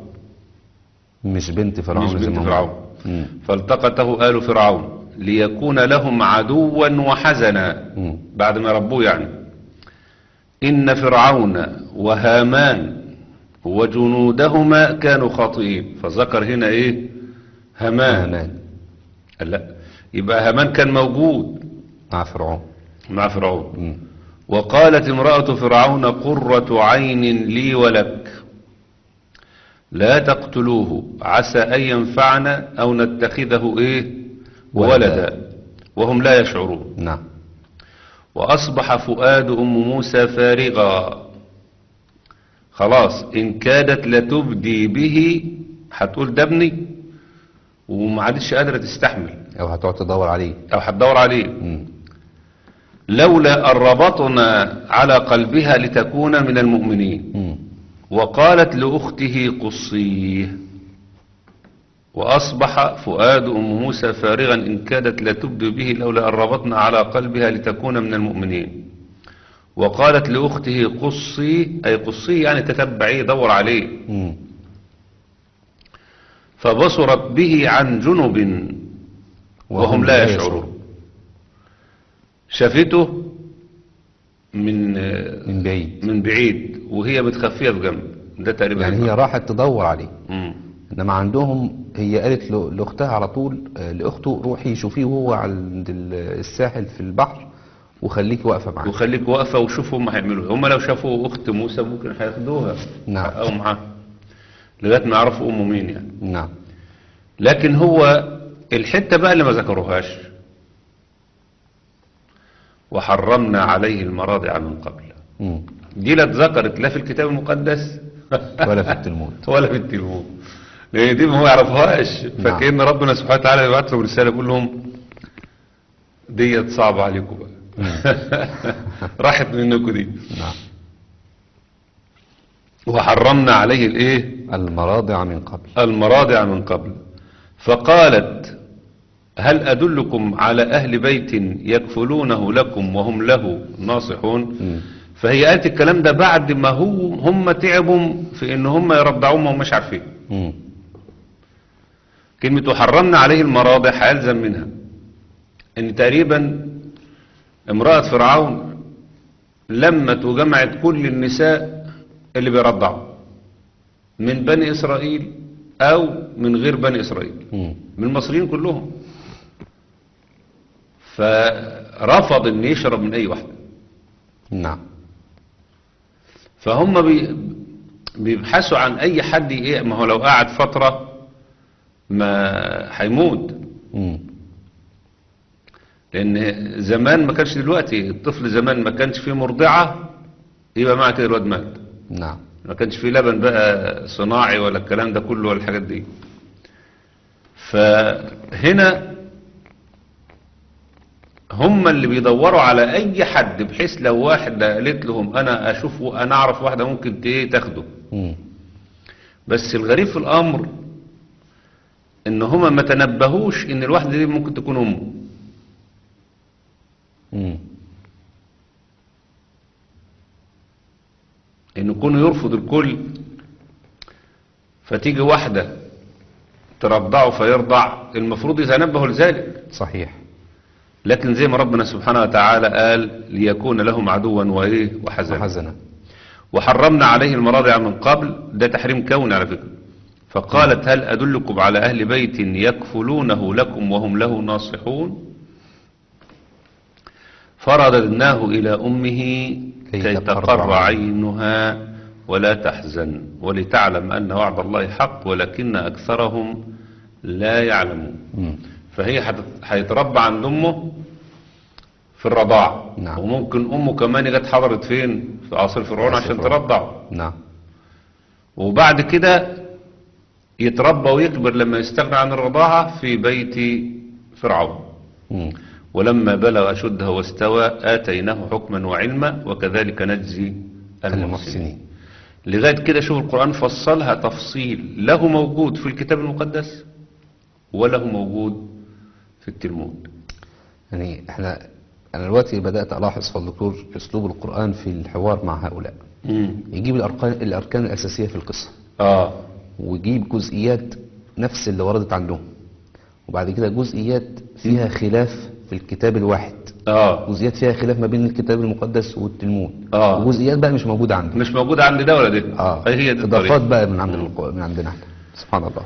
S1: مش بنت فرعون
S2: مش
S1: زي
S2: بنت
S1: ما هم.
S2: فرعون
S1: مم.
S2: فالتقطه آل فرعون ليكون لهم عدوا وحزنا
S1: مم.
S2: بعد ما ربوه يعني إن فرعون وهامان وجنودهما كانوا خاطئين فذكر هنا إيه هامان
S1: هامان
S2: قال لا يبقى هامان كان موجود
S1: مع فرعون
S2: مع فرعون
S1: مم.
S2: وقالت امرأة فرعون قرة عين لي ولك لا تقتلوه عسى أن ينفعنا أو نتخذه إيه
S1: ولدا.
S2: ولدا وهم لا يشعرون
S1: نعم
S2: وأصبح فؤاد أم موسى فارغا خلاص إن كادت لتبدي به هتقول ده ابني وما عادش قادرة تستحمل
S1: او هتقعد تدور عليه
S2: أو هتدور عليه
S1: مم.
S2: لولا أن ربطنا على قلبها لتكون من المؤمنين
S1: مم.
S2: وقالت لأخته قصيه وأصبح فؤاد أم موسى فارغا إن كادت لتبدي به لولا أن ربطنا على قلبها لتكون من المؤمنين وقالت لأخته قصي أي قصي يعني تتبعيه دور عليه
S1: مم.
S2: فبصرت به عن جنب وهم لا يشعرون شافته من
S1: من بعيد
S2: من بعيد وهي متخفية في جنب ده تقريبا
S1: يعني هي راحت تدور عليه
S2: مم.
S1: انما عندهم هي قالت له- لاختها على طول آه، لاخته روحي شوفيه وهو عند ال- الساحل في البحر وخليكي واقفه معاه
S2: وخليك واقفة وشوف هم هيعملوا إيه. هم لو شافوا أخت موسى ممكن هياخدوها
S1: نعم.
S2: أو معاه لغاية ما يعرفوا أمه مين يعني
S1: نعم
S2: لكن هو الحتة بقى اللي ما ذكروهاش وحرمنا عليه المراضع من قبل
S1: مم.
S2: دي لا اتذكرت لا في الكتاب المقدس
S1: ولا في التلمود
S2: ولا في التلمود لان دي ما هو يعرفهاش فكأن ربنا سبحانه وتعالى يبعت لهم رسالة يقول لهم ديت صعبة عليكم بقى راحت منكم دي
S1: نعم
S2: وحرمنا عليه الايه
S1: المراضع من قبل
S2: المراضع من قبل فقالت هل أدلكم على أهل بيت يكفلونه لكم وهم له ناصحون
S1: مم.
S2: فهي قالت الكلام ده بعد ما هو هم تعبوا في ان هم يرضعوهم وهم مش عارفين
S1: مم.
S2: كلمة وحرمنا عليه المراضع هيلزم منها ان تقريبا امرأة فرعون لمت وجمعت كل النساء اللي بيرضعوا من بني اسرائيل او من غير بني اسرائيل
S1: مم.
S2: من المصريين كلهم فرفض ان يشرب من اي واحدة
S1: نعم
S2: فهم بي بيبحثوا عن اي حد ايه ما هو لو قعد فترة ما هيموت
S1: مم.
S2: لان زمان ما كانش دلوقتي الطفل زمان ما كانش فيه مرضعة يبقى معنى كده الواد مات
S1: نعم
S2: ما كانش فيه لبن بقى صناعي ولا الكلام ده كله ولا الحاجات دي فهنا هم اللي بيدوروا على اي حد بحيث لو واحد قالت لهم انا اشوف انا اعرف واحدة ممكن ت- ايه تاخده
S1: مم.
S2: بس الغريب في الامر ان هما ما تنبهوش ان الواحدة دي ممكن تكون امه
S1: مم.
S2: ان يكونوا يرفض الكل فتيجي واحدة ترضعه فيرضع المفروض يتنبهوا لذلك
S1: صحيح
S2: لكن زي ما ربنا سبحانه وتعالى قال ليكون لهم عدوا وايه وحزنا
S1: وحزنا
S2: وحرمنا عليه المراضع من قبل ده تحريم كوني على فكرة فقالت هل أدلكم على أهل بيت يكفلونه لكم وهم له ناصحون فرددناه إلى أمه
S1: كي
S2: كي
S1: تقر
S2: تقر
S1: عينها.
S2: عينها ولا تحزن ولتعلم أن وعد الله حق ولكن أكثرهم لا يعلمون
S1: مم.
S2: فهي هتت- هيتربى عند أمه في الرضاعة
S1: نعم.
S2: وممكن أمه كمان جت حضرت فين في عصر فرعون
S1: عصر
S2: عشان
S1: فرعون.
S2: ترضعه
S1: نعم
S2: وبعد كده يتربى ويكبر لما يستغنى عن الرضاعة في بيت فرعون
S1: مم.
S2: ولما بلغ أشده واستوى آتيناه حكما وعلما وكذلك نجزي المحسنين
S1: المحسنين
S2: لغاية كده شوف القرآن فصلها تفصيل له موجود في الكتاب المقدس وله موجود في التلمود
S1: يعني احنا انا دلوقتي بدات الاحظ في الدكتور اسلوب القران في الحوار مع هؤلاء يجيب الاركان الاركان الاساسيه في القصه
S2: آه
S1: ويجيب جزئيات نفس اللي وردت عندهم وبعد كده جزئيات فيها خلاف في الكتاب الواحد
S2: آه
S1: جزئيات فيها خلاف ما بين الكتاب المقدس والتلمود
S2: آه.
S1: وجزئيات بقى مش موجوده عنده
S2: مش موجود عند ده ولا ده
S1: اه
S2: هي دي
S1: اضافات
S2: الطريقة
S1: بقى من عند الق- من عندنا احنا سبحان الله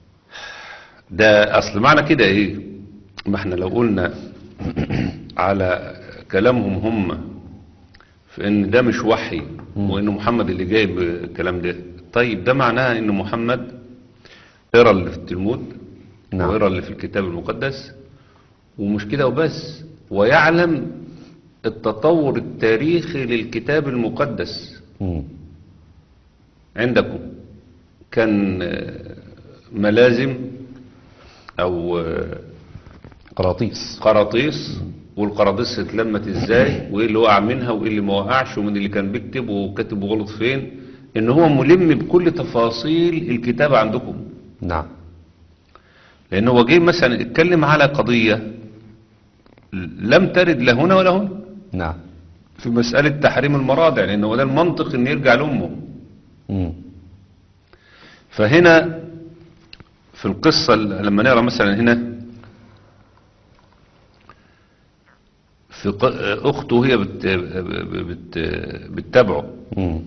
S2: ده اصل معنى كده ايه ما احنا لو قلنا على كلامهم هم في في ان ده مش وحي وان محمد اللي جايب الكلام ده طيب ده معناها ان محمد قرا اللي في التلمود
S1: نعم.
S2: وقرا اللي في الكتاب المقدس ومش كده وبس ويعلم التطور التاريخي للكتاب المقدس
S1: مم.
S2: عندكم كان آه، ملازم او آه،
S1: قراطيس
S2: قراطيس والقراطيس اتلمت ازاي وايه اللي وقع منها وايه اللي ما وقعش ومن اللي كان بيكتب وكاتب غلط فين ان هو ملم بكل تفاصيل الكتابة عندكم
S1: نعم
S2: لان هو جه مثلا اتكلم على قضية لم ترد لا هنا ولا هنا
S1: نعم
S2: في مسألة تحريم المراضع لان هو ده المنطق ان يرجع لامه
S1: مم.
S2: فهنا في القصة لما نقرأ مثلا هنا في ق- أخته هي بت بت بتتابعه
S1: مم.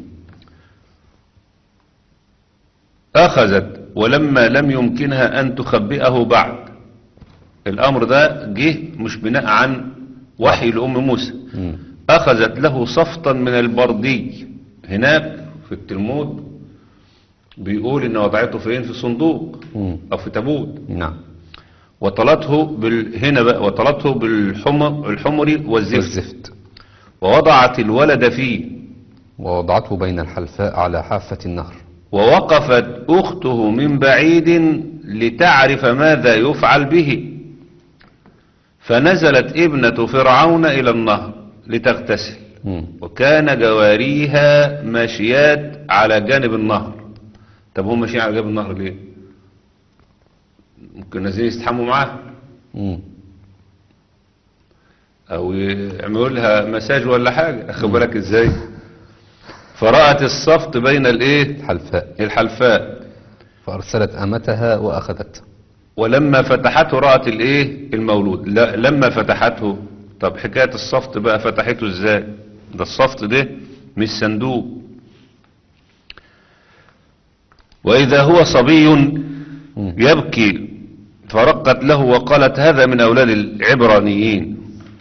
S2: أخذت ولما لم يمكنها أن تخبئه بعد الأمر ده جه مش بناء عن وحي لأم موسى
S1: مم.
S2: أخذت له صفطا من البردي هناك في التلمود بيقول إن وضعته فين في صندوق
S1: مم.
S2: أو في تابوت
S1: نعم
S2: وطلته بال... هنا بقى وطلته بالحمر الحمر والزفت
S1: والزفت
S2: ووضعت الولد فيه
S1: ووضعته بين الحلفاء على حافة النهر
S2: ووقفت أخته من بعيد لتعرف ماذا يفعل به فنزلت ابنة فرعون إلى النهر لتغتسل
S1: مم.
S2: وكان جواريها ماشيات على جانب النهر طب هم ماشيين على جانب النهر ليه ممكن نازلين يستحموا معاه
S1: مم.
S2: او يعملوا لها مساج ولا حاجة اخد بالك ازاي فرأت الصفت بين الايه
S1: الحلفاء
S2: الحلفاء
S1: فأرسلت أمتها وأخذته
S2: ولما فتحته رأت الايه المولود لا لما فتحته طب حكاية الصفت بقى فتحته ازاي ده الصفت ده مش صندوق وإذا هو صبي يبكي فرقت له وقالت هذا من أولاد العبرانيين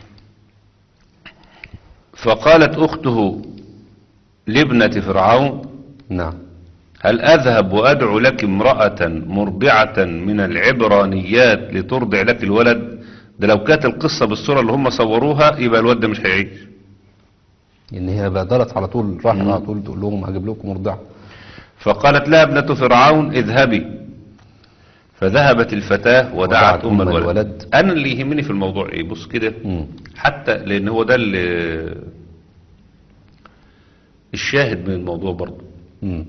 S2: فقالت أخته لابنة فرعون
S1: نعم
S2: هل أذهب وأدعو لك امرأة مرضعة من العبرانيات لترضع لك الولد ده لو كانت القصة بالصورة اللي هم صوروها يبقى الولد ده مش هيعيش
S1: إن هي بادرت على طول راحت على طول تقول لهم هجيب لكم مرضعة
S2: فقالت لها ابنة فرعون اذهبي فذهبت الفتاة ودعت أم الولد أنا اللي يهمني في الموضوع إيه بص كده
S1: مم.
S2: حتى لأن هو ده اللي الشاهد من الموضوع برضه
S1: مم.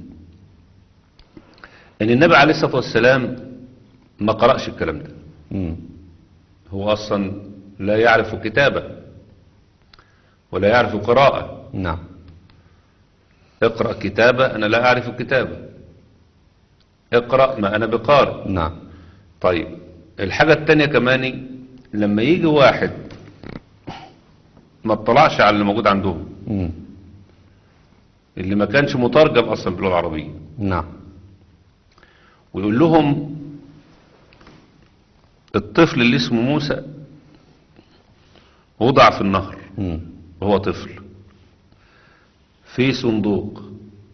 S2: ان النبي عليه الصلاة والسلام ما قرأش الكلام ده
S1: مم.
S2: هو اصلا لا يعرف كتابة ولا يعرف قراءة
S1: نعم
S2: اقرأ كتابة انا لا اعرف كتابة اقرأ ما انا بقارئ
S1: نعم
S2: طيب الحاجة التانية كمان لما يجي واحد ما اطلعش على اللي موجود عندهم
S1: مم.
S2: اللي ما كانش مترجم اصلا باللغة العربية
S1: نعم
S2: ويقول لهم الطفل اللي اسمه موسى وضع في النهر
S1: مم.
S2: وهو طفل في صندوق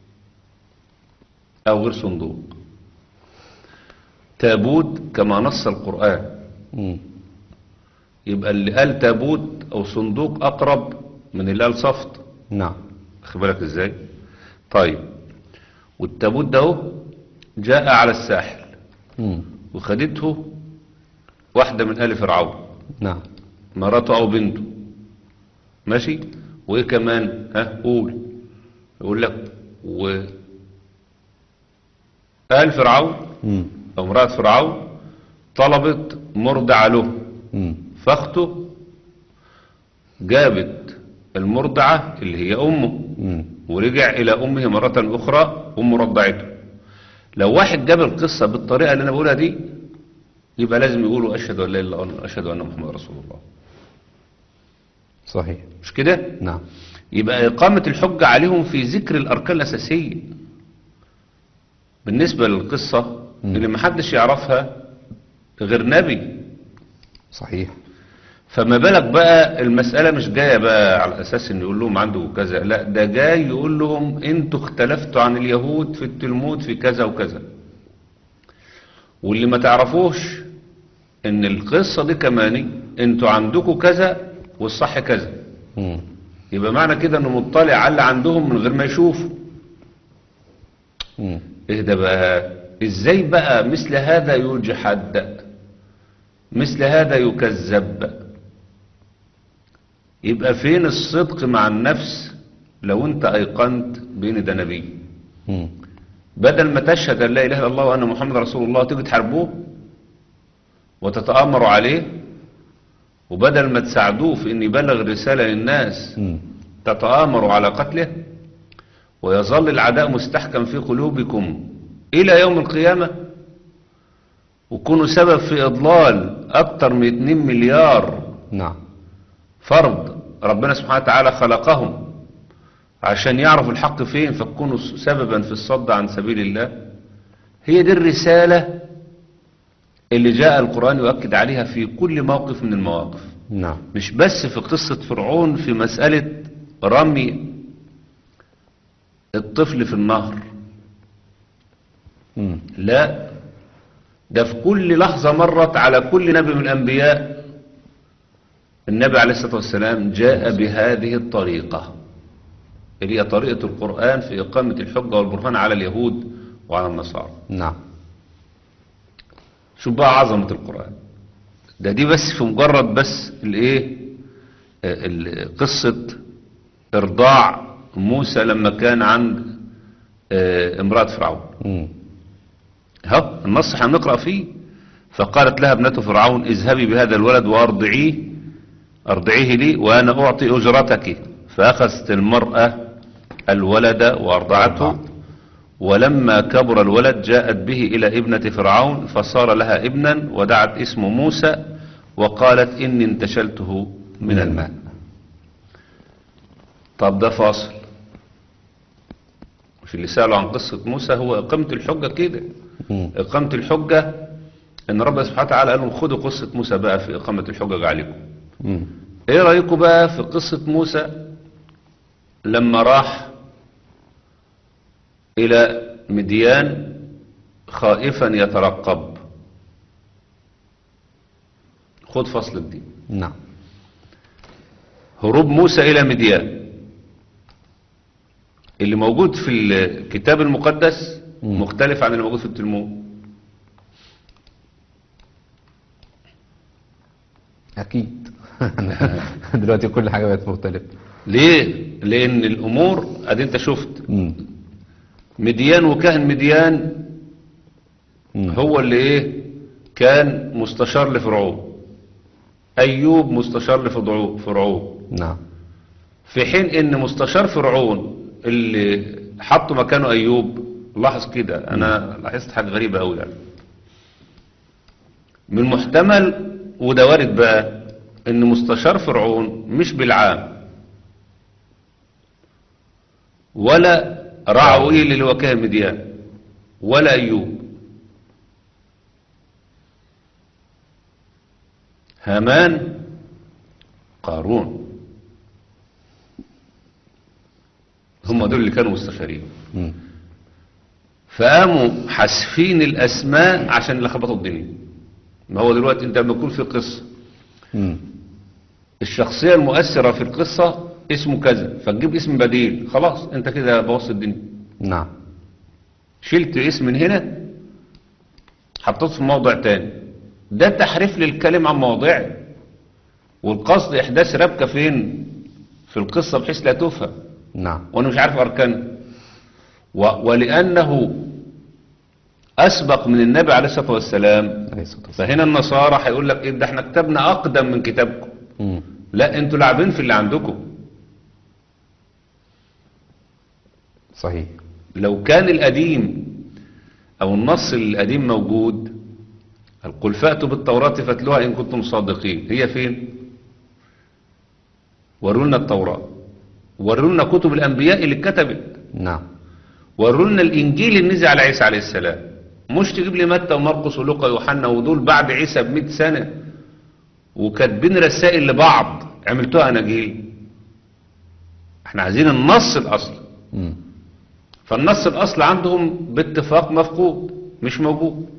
S2: او غير صندوق تابوت كما نص القرآن
S1: مم.
S2: يبقى اللي قال تابوت او صندوق اقرب من اللي قال صفت
S1: نعم
S2: خد بالك ازاي طيب والتابوت ده اهو جاء على الساحل
S1: مم.
S2: وخدته واحدة من آل فرعون
S1: نعم
S2: مراته أو بنته ماشي وإيه كمان ها قول يقول لك و آل فرعون
S1: مم.
S2: أو امرأة فرعون طلبت مرضع له
S1: مم.
S2: فاخته جابت المرضعة اللي هي أمه
S1: مم.
S2: ورجع إلى أمه مرة أخرى أمه رضعته لو واحد جاب القصة بالطريقة اللي أنا بقولها دي يبقى لازم يقولوا أشهد أن لا إله إلا الله أشهد أن محمد رسول الله
S1: صحيح
S2: مش كده
S1: نعم
S2: يبقى إقامة الحجة عليهم في ذكر الأركان الأساسية بالنسبة للقصة اللي محدش يعرفها غير نبي
S1: صحيح
S2: فما بالك بقى المسألة مش جاية بقى على أساس إن يقول لهم عنده كذا لا ده جاي يقول لهم انتوا اختلفتوا عن اليهود في التلمود في كذا وكذا واللي ما تعرفوش إن القصة دي كمان انتوا عندكم كذا والصح كذا
S1: مم.
S2: يبقى معنى كده إنه مطلع على اللي عندهم من غير ما يشوفوا
S1: مم.
S2: ايه ده بقى ازاي بقى مثل هذا يجحد مثل هذا يكذب يبقى فين الصدق مع النفس لو انت ايقنت بين ده نبي
S1: مم.
S2: بدل ما تشهد ان لا اله الا الله وان محمد رسول الله تيجي تحاربوه وتتامروا عليه وبدل ما تساعدوه في ان يبلغ الرساله للناس
S1: مم.
S2: تتآمروا على قتله ويظل العداء مستحكم في قلوبكم إلى يوم القيامة وكونوا سبب في إضلال أكثر من 2 مليار
S1: نعم
S2: فرد ربنا سبحانه وتعالى خلقهم عشان يعرفوا الحق فين فكونوا سببا في الصد عن سبيل الله هي دي الرسالة اللي جاء القرآن يؤكد عليها في كل موقف من المواقف
S1: نعم
S2: مش بس في قصة فرعون في مسألة رمي الطفل في النهر
S1: مم.
S2: لا ده في كل لحظة مرت على كل نبي من الأنبياء النبي عليه الصلاة والسلام جاء بهذه الطريقة اللي هي طريقة القرآن في إقامة الحجة والبرهان على اليهود وعلى النصارى
S1: نعم
S2: شوف بقى عظمة القرآن ده دي بس في مجرد بس الايه آه، ال- قصة ارضاع موسى لما كان عند آه، امرأة فرعون
S1: مم.
S2: ها النص هنقرأ فيه فقالت لها ابنة فرعون اذهبي بهذا الولد وارضعيه ارضعيه لي وانا اعطي اجرتك فاخذت المرأة الولد وارضعته ولما كبر الولد جاءت به الى ابنة فرعون فصار لها ابنا ودعت اسمه موسى وقالت اني انتشلته من الماء طب ده فاصل مش اللي سألوا عن قصة موسى هو إقامة الحجة كده
S1: مم.
S2: إقامة الحجة إن ربنا سبحانه وتعالى قال لهم خدوا قصة موسى بقى في إقامة الحجج عليكم
S1: مم.
S2: إيه رأيكم بقى في قصة موسى لما راح إلى مديان خائفا يترقب خد فصل الدين
S1: نعم
S2: هروب موسى إلى مديان اللي موجود في الكتاب المقدس
S1: مم.
S2: مختلف عن اللي موجود في التلمود
S1: أكيد دلوقتي كل حاجة بقت مختلفة
S2: ليه؟ لأن الأمور أدي أنت شفت
S1: مم.
S2: مديان وكاهن مديان
S1: مم.
S2: هو اللي إيه؟ كان مستشار لفرعون أيوب مستشار لفرعون
S1: نعم
S2: في حين ان مستشار فرعون اللي حطوا مكانه ايوب لاحظ كده انا لاحظت حاجه غريبه قوي يعني من محتمل وده وارد بقى ان مستشار فرعون مش بالعام ولا رعويل اللي هو كاهن مديان ولا ايوب هامان قارون هم دول اللي كانوا مستشارين
S1: مم.
S2: فقاموا حاسفين الاسماء عشان اللي خبطوا الدنيا ما هو دلوقتي انت لما يكون في قصه
S1: مم.
S2: الشخصيه المؤثره في القصه اسمه كذا فتجيب اسم بديل خلاص انت كده بوظت الدنيا
S1: نعم
S2: شلت اسم من هنا حطيته في موضع تاني ده تحريف للكلمة عن مواضعه والقصد إحداث ربكة فين في القصة بحيث لا تفهم
S1: نعم
S2: وأنا مش عارف أركانها و... ولأنه أسبق من النبي عليه الصلاة والسلام
S1: عليه الصلاة والسلام.
S2: فهنا النصارى هيقول لك إيه ده احنا كتابنا أقدم من كتابكم
S1: مم.
S2: لا انتوا لاعبين في اللي عندكم
S1: صحيح
S2: لو كان القديم او النص القديم موجود قل فأتوا بالتوراة فاتلوها إن كنتم صادقين هي فين ورونا التوراة ورونا كتب الأنبياء اللي اتكتبت
S1: نعم
S2: ورونا الإنجيل اللي نزل على عيسى عليه السلام مش تجيب لي متى ومرقس ولوقا ويوحنا ودول بعد عيسى ب 100 سنة وكاتبين رسائل لبعض عملتوها اناجيل احنا عايزين النص الاصلي
S1: مم.
S2: فالنص الاصل عندهم باتفاق مفقود مش موجود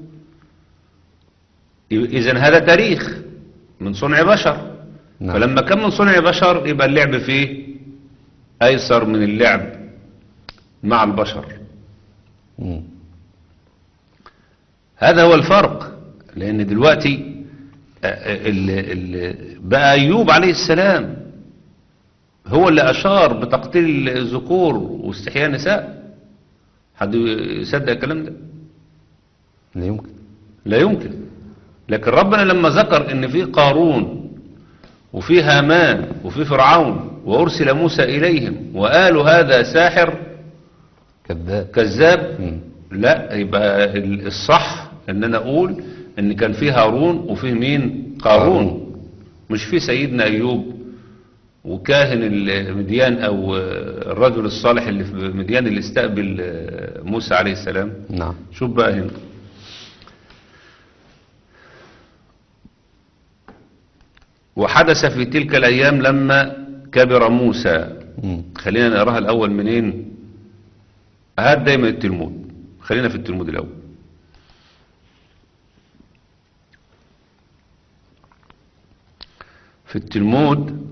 S2: اذا هذا تاريخ من صنع بشر
S1: نعم.
S2: فلما كان من صنع بشر يبقى اللعب فيه ايسر من اللعب مع البشر
S1: مم.
S2: هذا هو الفرق لان دلوقتي آه، آه، ال- ال- بقى ايوب عليه السلام هو اللي اشار بتقتيل الذكور واستحياء النساء حد يصدق الكلام ده
S1: لا يمكن
S2: لا يمكن لكن ربنا لما ذكر ان في قارون وفي هامان وفي فرعون وارسل موسى اليهم وقالوا هذا ساحر
S1: كذاب
S2: كذاب
S1: مم.
S2: لا يبقى ال- الصح ان انا اقول ان كان في هارون وفيه مين قارون
S1: قارون.
S2: مش في سيدنا ايوب وكاهن المديان او الرجل الصالح اللي في مديان اللي استقبل موسى عليه السلام
S1: نعم
S2: شوف بقى هنا وحدث في تلك الايام لما كبر موسى
S1: مم.
S2: خلينا نقراها الاول منين هات دايما التلمود خلينا في التلمود الاول في التلمود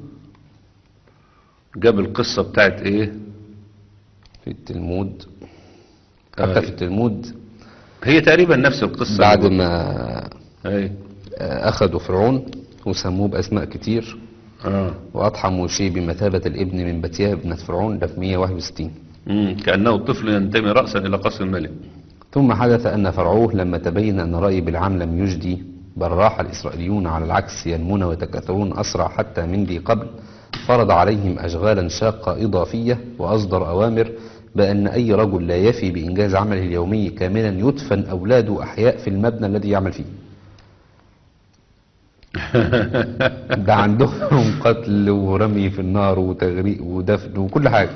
S2: جاب القصة بتاعت ايه
S1: في التلمود
S2: آه.
S1: حتى في التلمود
S2: هي تقريبا نفس القصة
S1: بعد
S2: اللي
S1: ما
S2: بقول- ايه
S1: أخذوا فرعون وسموه بأسماء كتير
S2: اه
S1: وأضحى موشي بمثابة الابن من بتياه ابنة فرعون ده في 161
S2: مم. كأنه طفل ينتمي رأسا إلى قصر الملك
S1: ثم حدث أن فرعوه لما تبين أن رأي بالعام لم يجدي بل راح الإسرائيليون على العكس ينمون ويتكاثرون أسرع حتى من ذي قبل فرض عليهم أشغالا شاقة إضافية وأصدر أوامر بأن أي رجل لا يفي بإنجاز عمله اليومي كاملا يدفن أولاده أحياء في المبنى الذي يعمل فيه ده عندهم قتل ورمي في النار وتغريق ودفن وكل حاجة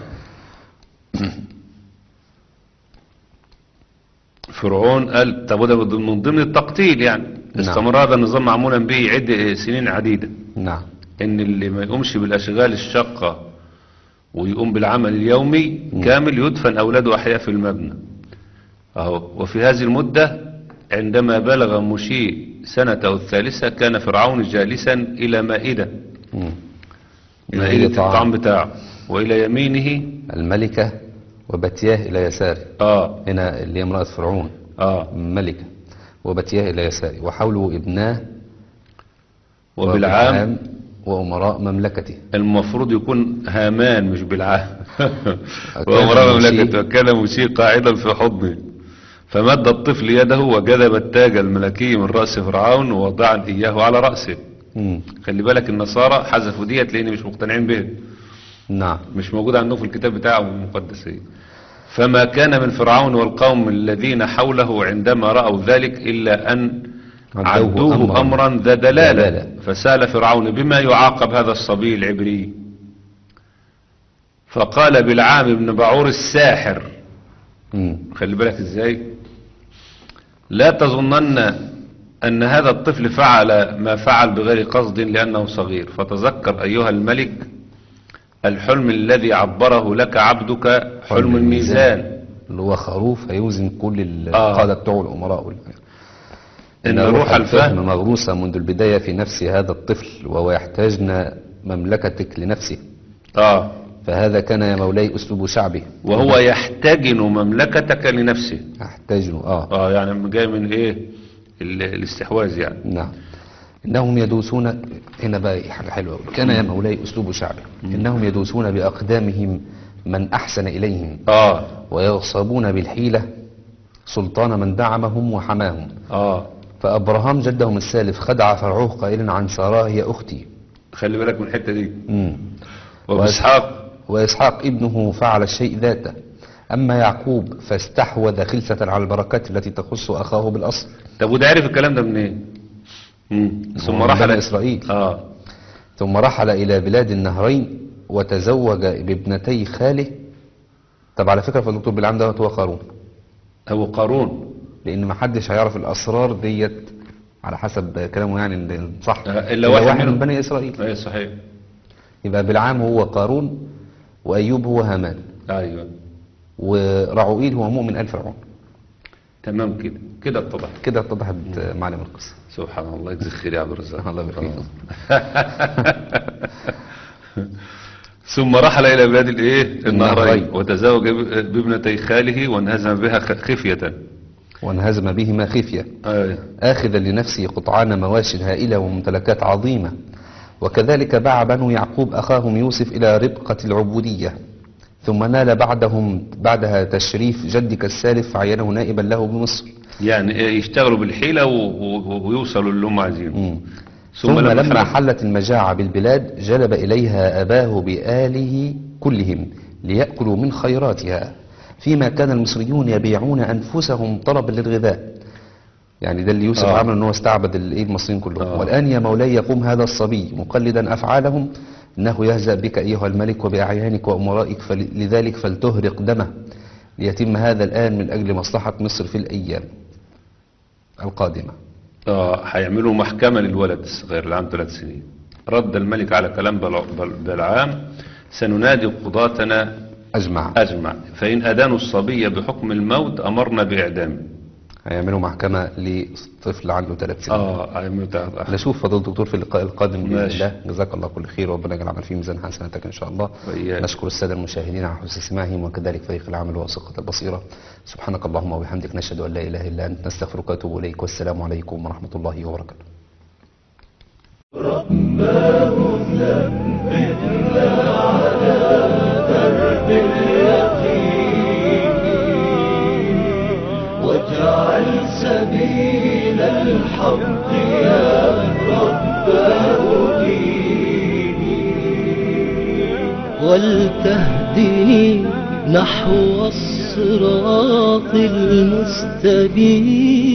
S2: فرعون قال طب وده من ضمن التقتيل يعني
S1: نعم.
S2: استمر هذا النظام معمولا به عدة سنين عديدة
S1: نعم
S2: ان اللي ما يقومش بالاشغال الشاقة ويقوم بالعمل اليومي كامل يدفن اولاده احياء في المبنى اهو وفي هذه المدة عندما بلغ مشي سنته الثالثة كان فرعون جالسا الى مائدة
S1: مم.
S2: مائدة
S1: طعام.
S2: الطعام بتاعه والى يمينه
S1: الملكة وبتياه إلى يساره
S2: اه
S1: هنا اللي هي امرأة فرعون
S2: اه
S1: ملكة وبتياه إلى يساره وحوله ابناه
S2: وبالعام
S1: وأمراء مملكته
S2: المفروض يكون هامان مش بالعام
S1: كان
S2: وأمر
S1: موسي-
S2: مملكته وكان موسي قاعدا في حضنه فمد الطفل يده وجذب التاج الملكي من رأس فرعون ووضع إياه على رأسه
S1: مم.
S2: خلي بالك النصارى حذفوا ديت لأن مش مقتنعين به
S1: نعم
S2: مش موجود عندهم في الكتاب بتاعهم المقدسين فما كان من فرعون والقوم الذين حوله عندما رأوا ذلك إلا أن
S1: عدوه
S2: عدوه
S1: أمراً
S2: أمرا ذا دلالة
S1: دلالة.
S2: فسأل فرعون بما يعاقب هذا الصبي العبري فقال بالعام بن بعور الساحر
S1: مم.
S2: خلي بالك ازاي لا تظنن أن هذا الطفل فعل ما فعل بغير قصد لأنه صغير فتذكر أيها الملك الحلم الذي عبره لك عبدك حلم الميزان
S1: اللي هو خروف هيوزن كل
S2: آه.
S1: القادة بتوع الأمراء وال-
S2: إن روح الفهم
S1: مغروسة منذ البداية في نفس هذا الطفل وهو يحتاجن مملكتك لنفسه
S2: آه
S1: فهذا كان يا مولاي أسلوب شعبي
S2: وهو يحتجن مملكتك لنفسه
S1: يحتاجن آه
S2: اه يعني جاي من ايه ال- الاستحواذ يعني
S1: نعم إنهم يدوسون هنا بقى حاجة حلوة أوي. كان يا مولاي أسلوب شعبي إنهم يدوسون بأقدامهم من أحسن إليهم
S2: اه
S1: ويغصبون بالحيلة سلطان من دعمهم وحماهم
S2: اه
S1: فأبراهام جدهم السالف خدع فرعوه قائلا عن ساراه هي أختي
S2: خلي بالك من الحته دي
S1: مم.
S2: وباسحاق
S1: وإسحاق ابنه فعل الشيء ذاته أما يعقوب فاستحوذ خلسة على البركات التي تخص أخاه بالأصل
S2: طب وده عرف الكلام ده منين؟ مم. ثم
S1: من
S2: رحل
S1: بني إسرائيل.
S2: اه
S1: ثم رحل إلى بلاد النهرين وتزوج بابنتي خاله طب على فكرة فالدكتور بالعام دوت هو قارون
S2: هو قارون
S1: لأن ما حدش هيعرف الأسرار ديت على حسب كلامه يعني اللي صح
S2: آه، إلا واحد
S1: واحد من
S2: منهم.
S1: بني إسرائيل
S2: ايه صحيح
S1: يبقى بالعام هو قارون وأيوب هو هامان
S2: ايوه
S1: ورعوئيل هو مؤمن آل فرعون
S2: تمام كده كده اتضح
S1: كده اتضحت معلم القصة
S2: سبحان الله يجزيك خير يا عبد الرزاق
S1: الله يبارك فيك.
S2: ثم رحل الى بلاد الايه النهرين
S1: النهرين.
S2: وتزوج ب- بابنتي خاله وانهزم بها خ- خفيه
S1: وانهزم بهما خفية
S2: آه.
S1: آخذا لنفسه قطعان مواشٍ هائلة وممتلكات عظيمة وكذلك باع بنو يعقوب أخاهم يوسف إلى ربقة العبودية ثم نال بعدهم بعدها تشريف جدك السالف فعينه نائبا له بمصر
S2: يعني إيه يشتغلوا بالحيله و- و- ويوصلوا اللي هم عايزينه
S1: مم. ثم لما حلت المجاعة بالبلاد جلب إليها أباه بآله كلهم ليأكلوا من خيراتها فيما كان المصريون يبيعون أنفسهم طلبا للغذاء يعني ده اللي يوسف
S2: آه.
S1: عمله ان هو استعبد الايه المصريين كلهم
S2: آه.
S1: والآن يا مولاي يقوم هذا الصبي مقلدا أفعالهم إنه يهزأ بك أيها الملك وبأعيانك وأمرائك فلذلك فلتهرق دمه ليتم هذا الآن من أجل مصلحة مصر في الأيام القادمة
S2: اه هيعملوا محكمة للولد الصغير اللي عنده ثلاث سنين رد الملك على كلام بل- بل- بلعام سننادي قضاتنا
S1: أجمع
S2: أجمع فإن أدانوا الصبي بحكم الموت أمرنا بإعدامه
S1: هيعملوا محكمة لطفل عنده ثلاث سنين
S2: اه هيعملوا تع-
S1: نشوف فضل الدكتور في اللقاء القادم بإذن
S2: ماشي.
S1: الله جزاك الله كل خير وربنا يجعل العمل في ميزان حسناتك إن شاء الله
S2: وإياك.
S1: نشكر السادة المشاهدين على حسن سماعهم وكذلك فريق العمل وثقة البصيرة سبحانك اللهم وبحمدك نشهد أن لا إله إلا أنت نستغفرك ونتوب إليك والسلام عليكم ورحمة الله وبركاته
S3: واجعل سبيل الحق يا رب هديني ولتهدني نحو الصراط المستبين